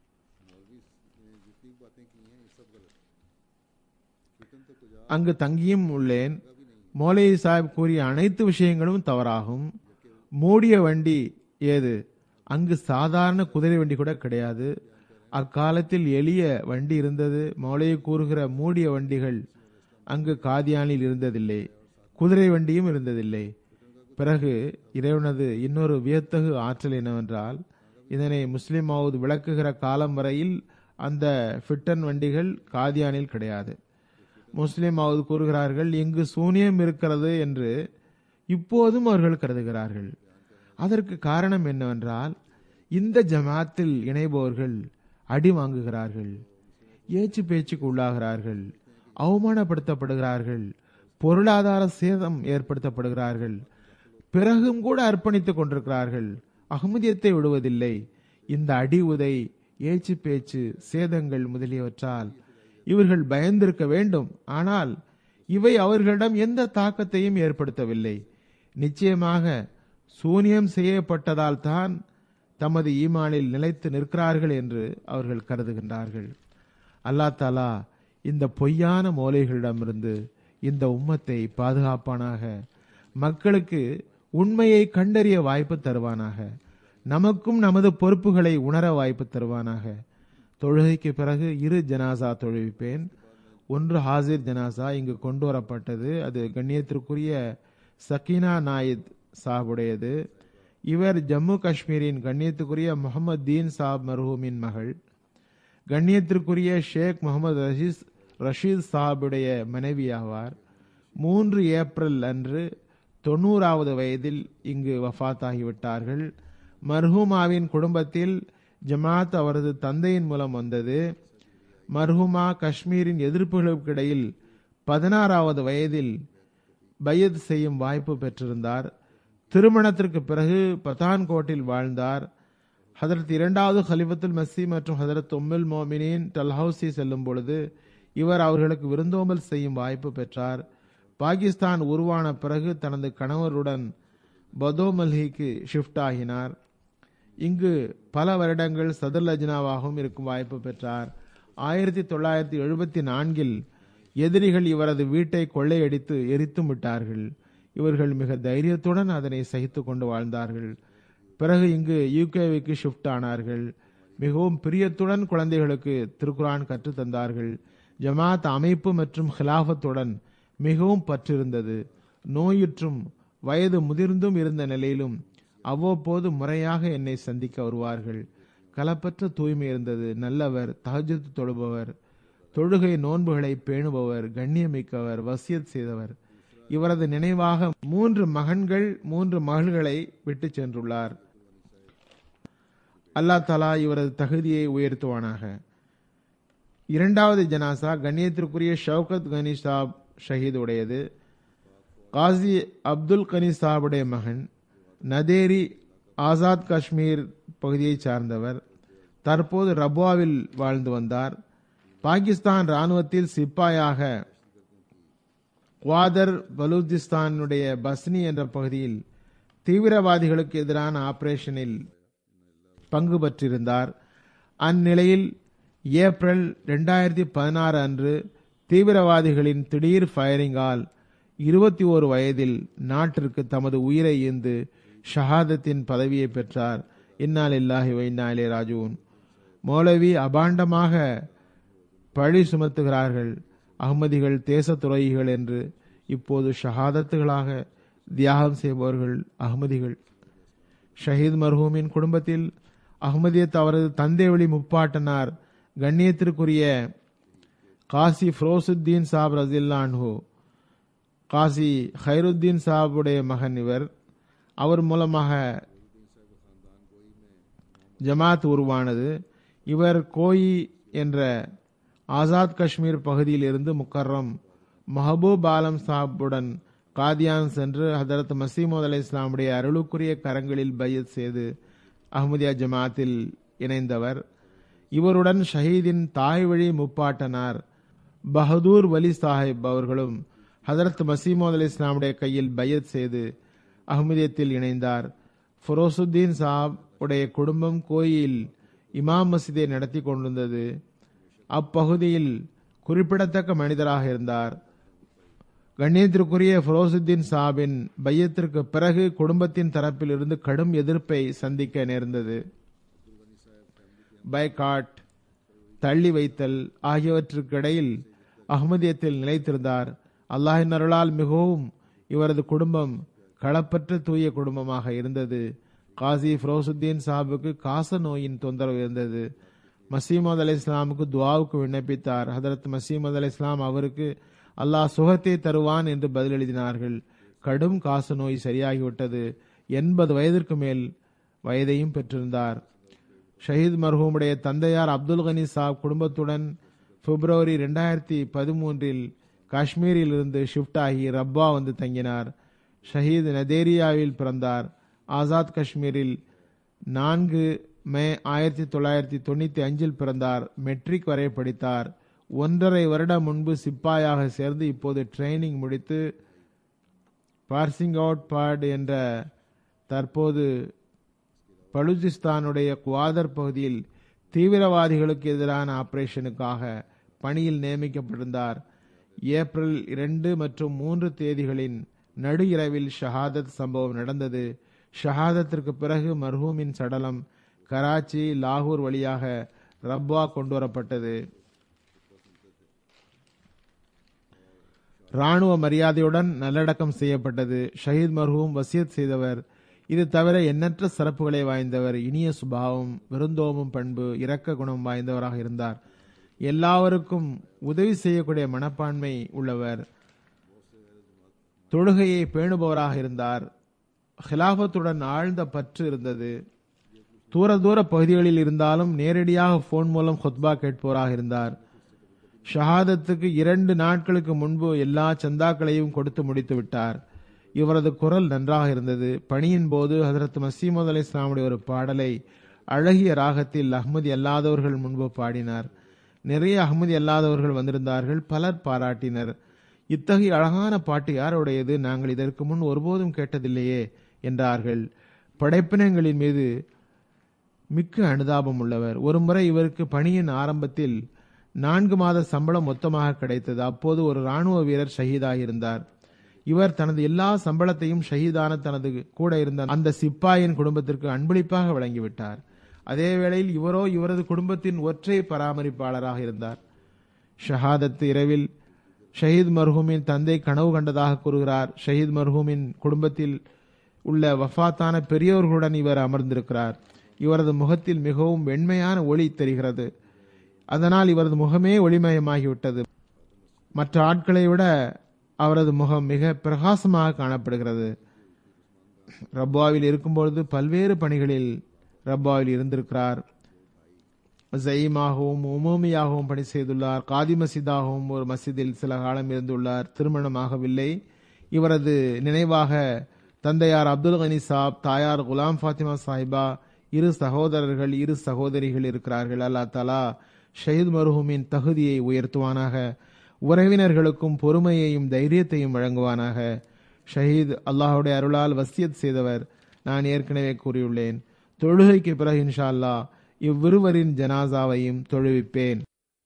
அங்கு தங்கியும் உள்ளேன் மௌலை சாஹிப் கூறிய அனைத்து விஷயங்களும் தவறாகும் மூடிய வண்டி ஏது அங்கு சாதாரண குதிரை வண்டி கூட கிடையாது அக்காலத்தில் எளிய வண்டி இருந்தது மௌலையை கூறுகிற மூடிய வண்டிகள் அங்கு காதியானில் இருந்ததில்லை குதிரை வண்டியும் இருந்ததில்லை பிறகு இறைவனது இன்னொரு வியத்தகு ஆற்றல் என்னவென்றால் இதனை முஸ்லிம் மவுத் விளக்குகிற காலம் வரையில் அந்த ஃபிட்டன் வண்டிகள் காதியானில் கிடையாது முஸ்லிம் மவுத் கூறுகிறார்கள் இங்கு சூனியம் இருக்கிறது என்று இப்போதும் அவர்கள் கருதுகிறார்கள் அதற்கு காரணம் என்னவென்றால் இந்த ஜமாத்தில் இணைபவர்கள் அடி வாங்குகிறார்கள் ஏச்சு பேச்சுக்கு உள்ளாகிறார்கள் அவமானப்படுத்தப்படுகிறார்கள் பொருளாதார சேதம் ஏற்படுத்தப்படுகிறார்கள் பிறகும் கூட அர்ப்பணித்துக் கொண்டிருக்கிறார்கள் அகமதியத்தை விடுவதில்லை இந்த அடி உதை ஏச்சு பேச்சு சேதங்கள் முதலியவற்றால் இவர்கள் பயந்திருக்க வேண்டும் ஆனால் இவை அவர்களிடம் எந்த தாக்கத்தையும் ஏற்படுத்தவில்லை நிச்சயமாக சூனியம் செய்யப்பட்டதால் தான் தமது ஈமானில் நிலைத்து நிற்கிறார்கள் என்று அவர்கள் கருதுகின்றார்கள் அல்லா தாலா இந்த பொய்யான மூலைகளிடமிருந்து இந்த உம்மத்தை பாதுகாப்பானாக மக்களுக்கு உண்மையை கண்டறிய வாய்ப்பு தருவானாக நமக்கும் நமது பொறுப்புகளை உணர வாய்ப்பு தருவானாக தொழுகைக்கு பிறகு இரு ஜனாசா தொழுவிப்பேன் ஒன்று ஹாசிர் ஜனாசா இங்கு கொண்டு வரப்பட்டது அது கண்ணியத்திற்குரிய சக்கீனா நாயித் சாஹுடையது இவர் ஜம்மு காஷ்மீரின் கண்ணியத்துக்குரிய முகமது தீன் சாப் மர்ஹூமின் மகள் கண்ணியத்திற்குரிய ஷேக் முகமது ரஷீஸ் ரஷீத் சாஹிபுடைய மனைவி ஆவார் மூன்று ஏப்ரல் அன்று தொண்ணூறாவது வயதில் இங்கு வஃத்தாகிவிட்டார்கள் மர்ஹூமாவின் குடும்பத்தில் ஜமாத் அவரது தந்தையின் மூலம் வந்தது மர்ஹூமா காஷ்மீரின் எதிர்ப்புகளுக்கிடையில் பதினாறாவது வயதில் பையத் செய்யும் வாய்ப்பு பெற்றிருந்தார் திருமணத்திற்கு பிறகு பத்தான்கோட்டில் வாழ்ந்தார் ஹதரத் இரண்டாவது ஹலிஃபத்துல் மசி மற்றும் ஹதரத் உம்முல் மோமினின் டல்ஹவுசி செல்லும் பொழுது இவர் அவர்களுக்கு விருந்தோம்பல் செய்யும் வாய்ப்பு பெற்றார் பாகிஸ்தான் உருவான பிறகு தனது கணவருடன் பதோமல்ஹிக்கு ஷிஃப்ட் ஆகினார் இங்கு பல வருடங்கள் சதுர் லஜ்னாவாகவும் இருக்கும் வாய்ப்பு பெற்றார் ஆயிரத்தி தொள்ளாயிரத்தி எழுபத்தி நான்கில் எதிரிகள் இவரது வீட்டை கொள்ளையடித்து எரித்தும் விட்டார்கள் இவர்கள் மிக தைரியத்துடன் அதனை சகித்து கொண்டு வாழ்ந்தார்கள் பிறகு இங்கு யூகேவிக்கு ஷிஃப்ட் ஆனார்கள் மிகவும் பிரியத்துடன் குழந்தைகளுக்கு திருக்குரான் கற்றுத் தந்தார்கள் ஜமாத் அமைப்பு மற்றும் ஹிலாஃபத்துடன் மிகவும் பற்றிருந்தது நோயுற்றும் வயது முதிர்ந்தும் இருந்த நிலையிலும் அவ்வப்போது முறையாக என்னை சந்திக்க வருவார்கள் களப்பற்ற தூய்மை இருந்தது நல்லவர் தஹஜத்து தொழுபவர் தொழுகை நோன்புகளை பேணுபவர் கண்ணியமிக்கவர் வசியத் செய்தவர் இவரது நினைவாக மூன்று மகன்கள் மூன்று மகள்களை விட்டு சென்றுள்ளார் அல்லா தலா இவரது தகுதியை உயர்த்துவானாக இரண்டாவது ஜனாசா கண்ணியத்திற்குரிய ஷவுகத் கனி சாப் ஷஹீத் உடையது காசி அப்துல் கனி சாபுடைய மகன் நதேரி ஆசாத் காஷ்மீர் பகுதியைச் சார்ந்தவர் தற்போது ரப்வாவில் வாழ்ந்து வந்தார் பாகிஸ்தான் ராணுவத்தில் சிப்பாயாக குவாதர் பலூச்சிஸ்தானுடைய பஸ்னி என்ற பகுதியில் தீவிரவாதிகளுக்கு எதிரான ஆபரேஷனில் பங்கு பெற்றிருந்தார் அந்நிலையில் ஏப்ரல் இரண்டாயிரத்தி பதினாறு அன்று தீவிரவாதிகளின் திடீர் ஃபயரிங்கால் இருபத்தி ஓரு வயதில் நாட்டிற்கு தமது உயிரை ஈந்து ஷஹாதத்தின் பதவியை பெற்றார் இன்னால் இல்லாஹி வைநாயிலே ராஜுவன் மௌலவி அபாண்டமாக பழி சுமத்துகிறார்கள் அகமதிகள் தேச துறைகள் என்று இப்போது ஷஹாதத்துகளாக தியாகம் செய்பவர்கள் அகமதிகள் ஷஹீத் மர்ஹூமின் குடும்பத்தில் அகமதியத் அவரது தந்தை வழி முப்பாட்டனார் கண்ணியத்திற்குரிய காசி ஃப்ரோசுத்தீன் சாப் ரசில்லான்ஹூ காசி ஹைருத்தீன் சாபுடைய மகன் இவர் அவர் மூலமாக ஜமாத் உருவானது இவர் கோயி என்ற ஆசாத் காஷ்மீர் பகுதியில் இருந்து முக்கர்ரம் மஹபூப் ஆலம் சாப்புடன் காதியான் சென்று ஹதரத் மசீமோத் அலி இஸ்லாமுடைய அருளுக்குரிய கரங்களில் பையத் செய்து அஹ்மதியா ஜமாத்தில் இணைந்தவர் இவருடன் ஷஹீதின் தாய் வழி முப்பாட்டனார் பஹதூர் வலி சாஹிப் அவர்களும் ஹதரத் மசீமோத் அலி இஸ்லாமுடைய கையில் பையத் செய்து அஹ்மதியத்தில் இணைந்தார் ஃபரோசுத்தீன் சாப் உடைய குடும்பம் கோயில் இமாம் மசிதை நடத்தி கொண்டிருந்தது அப்பகுதியில் குறிப்பிடத்தக்க மனிதராக இருந்தார் கண்ணியத்திற்குரிய ஃபரோசுத்தீன் சாபின் பையத்திற்கு பிறகு குடும்பத்தின் தரப்பில் இருந்து கடும் எதிர்ப்பை சந்திக்க நேர்ந்தது பைகாட் தள்ளி வைத்தல் ஆகியவற்றுக்கு இடையில் அகமதியத்தில் நிலைத்திருந்தார் அல்லாஹின் அருளால் மிகவும் இவரது குடும்பம் களப்பற்ற தூய குடும்பமாக இருந்தது காசி ஃபிரோசுத்தீன் சாஹிபுக்கு காச நோயின் தொந்தரவு இருந்தது மசீமது அலி இஸ்லாமுக்கு துவாவுக்கு விண்ணப்பித்தார் ஹதரத் மசீமது அலி இஸ்லாம் அவருக்கு அல்லாஹ் சுகத்தை தருவான் என்று பதில் எழுதினார்கள் கடும் காச நோய் சரியாகிவிட்டது எண்பது வயதிற்கு மேல் வயதையும் பெற்றிருந்தார் ஷஹீத் மர்ஹூமுடைய தந்தையார் அப்துல் கனி சாப் குடும்பத்துடன் பிப்ரவரி ரெண்டாயிரத்தி பதிமூன்றில் காஷ்மீரில் இருந்து ஷிஃப்ட் ஆகி ரப்பா வந்து தங்கினார் ஷஹீத் நதேரியாவில் பிறந்தார் ஆசாத் காஷ்மீரில் நான்கு மே ஆயிரத்தி தொள்ளாயிரத்தி தொண்ணூத்தி அஞ்சில் பிறந்தார் மெட்ரிக் வரை படித்தார் ஒன்றரை வருடம் முன்பு சிப்பாயாக சேர்ந்து இப்போது ட்ரைனிங் முடித்து பார்சிங் அவுட் பாட் என்ற தற்போது பலுச்சிஸ்தானுடைய குவாதர் பகுதியில் தீவிரவாதிகளுக்கு எதிரான ஆபரேஷனுக்காக பணியில் நியமிக்கப்பட்டிருந்தார் ஏப்ரல் இரண்டு மற்றும் மூன்று தேதிகளின் நடு இரவில் ஷஹாதத் சம்பவம் நடந்தது ஷஹாதத்திற்கு பிறகு மர்ஹூமின் சடலம் கராச்சி லாகூர் வழியாக ரப்பா கொண்டு வரப்பட்டது ராணுவ மரியாதையுடன் நல்லடக்கம் செய்யப்பட்டது ஷஹீத் மர்ஹூம் வசியத் செய்தவர் இது தவிர எண்ணற்ற சிறப்புகளை வாய்ந்தவர் இனிய சுபாவம் விருந்தோமும் பண்பு இரக்க குணம் வாய்ந்தவராக இருந்தார் எல்லாருக்கும் உதவி செய்யக்கூடிய மனப்பான்மை உள்ளவர் தொழுகையை பேணுபவராக இருந்தார் ஹிலாபத்துடன் ஆழ்ந்த பற்று இருந்தது தூர தூர பகுதிகளில் இருந்தாலும் நேரடியாக போன் மூலம் ஹொத்பா கேட்பவராக இருந்தார் ஷஹாதத்துக்கு இரண்டு நாட்களுக்கு முன்பு எல்லா சந்தாக்களையும் கொடுத்து முடித்து விட்டார் இவரது குரல் நன்றாக இருந்தது பணியின் போது ஹசரத் மசீமது அலி இஸ்லாமுடைய ஒரு பாடலை அழகிய ராகத்தில் அஹ்மதி அல்லாதவர்கள் முன்பு பாடினார் நிறைய அஹ்மதி அல்லாதவர்கள் வந்திருந்தார்கள் பலர் பாராட்டினர் இத்தகைய அழகான பாட்டு யாருடையது நாங்கள் இதற்கு முன் ஒருபோதும் கேட்டதில்லையே என்றார்கள் படைப்பினங்களின் மீது மிக்க அனுதாபம் உள்ளவர் ஒருமுறை இவருக்கு பணியின் ஆரம்பத்தில் நான்கு மாத சம்பளம் மொத்தமாக கிடைத்தது அப்போது ஒரு ராணுவ வீரர் ஷஹீதாகியிருந்தார் இவர் தனது எல்லா சம்பளத்தையும் ஷஹீதான தனது கூட இருந்த அந்த சிப்பாயின் குடும்பத்திற்கு அன்பளிப்பாக வழங்கிவிட்டார் அதே வேளையில் இவரோ இவரது குடும்பத்தின் ஒற்றை பராமரிப்பாளராக இருந்தார் ஷஹாதத் இரவில் ஷஹீத் மர்ஹூமின் தந்தை கனவு கண்டதாக கூறுகிறார் ஷஹீத் மர்ஹூமின் குடும்பத்தில் உள்ள வஃபாத்தான பெரியோர்களுடன் இவர் அமர்ந்திருக்கிறார் இவரது முகத்தில் மிகவும் வெண்மையான ஒளி தெரிகிறது அதனால் இவரது முகமே ஒளிமயமாகிவிட்டது மற்ற ஆட்களை விட அவரது முகம் மிக பிரகாசமாக காணப்படுகிறது ரப்பாவில் இருக்கும்பொழுது பல்வேறு பணிகளில் ரப்பாவில் இருந்திருக்கிறார் ஜயீமாகவும் உமோமியாகவும் பணி செய்துள்ளார் காதி மசிதாகவும் ஒரு மசிதில் சில காலம் இருந்துள்ளார் திருமணமாகவில்லை இவரது நினைவாக தந்தையார் அப்துல் கனி சாப் தாயார் குலாம் ஃபாத்திமா சாஹிபா இரு சகோதரர்கள் இரு சகோதரிகள் இருக்கிறார்கள் அல்லா தலா ஷஹீத் மருஹூமின் தகுதியை உயர்த்துவானாக உறவினர்களுக்கும் பொறுமையையும் தைரியத்தையும் வழங்குவானாக ஷஹீத் அல்லாஹுடைய அருளால் வசியத் செய்தவர் நான் ஏற்கனவே கூறியுள்ளேன் தொழுகைக்கு பிறகு இன்ஷா அல்லா இவ்விருவரின் ஜனாசாவையும் தொழுவிப்பேன்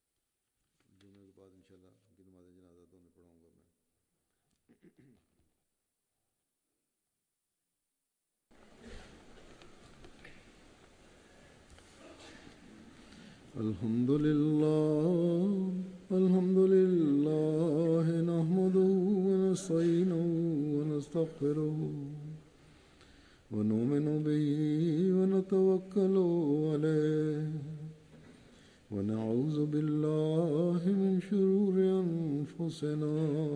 الحمد لله الحمد لله نحمده ونستعينه ونستغفره ونؤمن به ونتوكل عليه ونعوذ بالله من شرور أنفسنا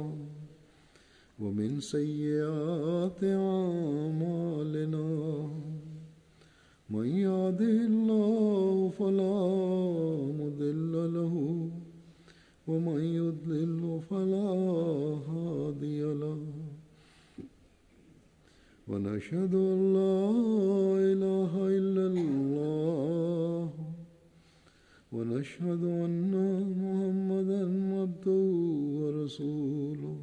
ومن سيئات أعمالنا من يهده الله فلا مضل له ومن يضلل فلا هادي له ونشهد أن لا إله إلا الله ونشهد أن محمدا عبده ورسوله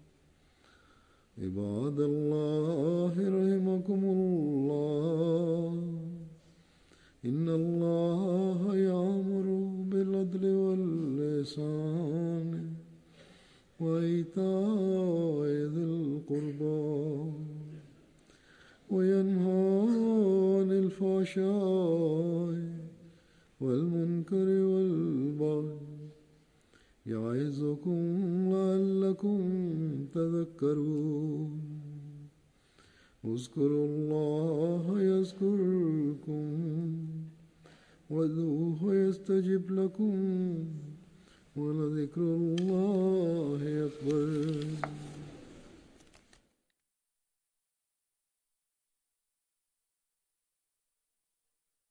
عباد الله رحمكم الله إن الله يأمر بالعدل واللسان وإيتاء الفحشاء والمنكر والبغي يعظكم لعلكم تذكرون اذكروا الله يذكركم وادعوه يستجب لكم ولذكر الله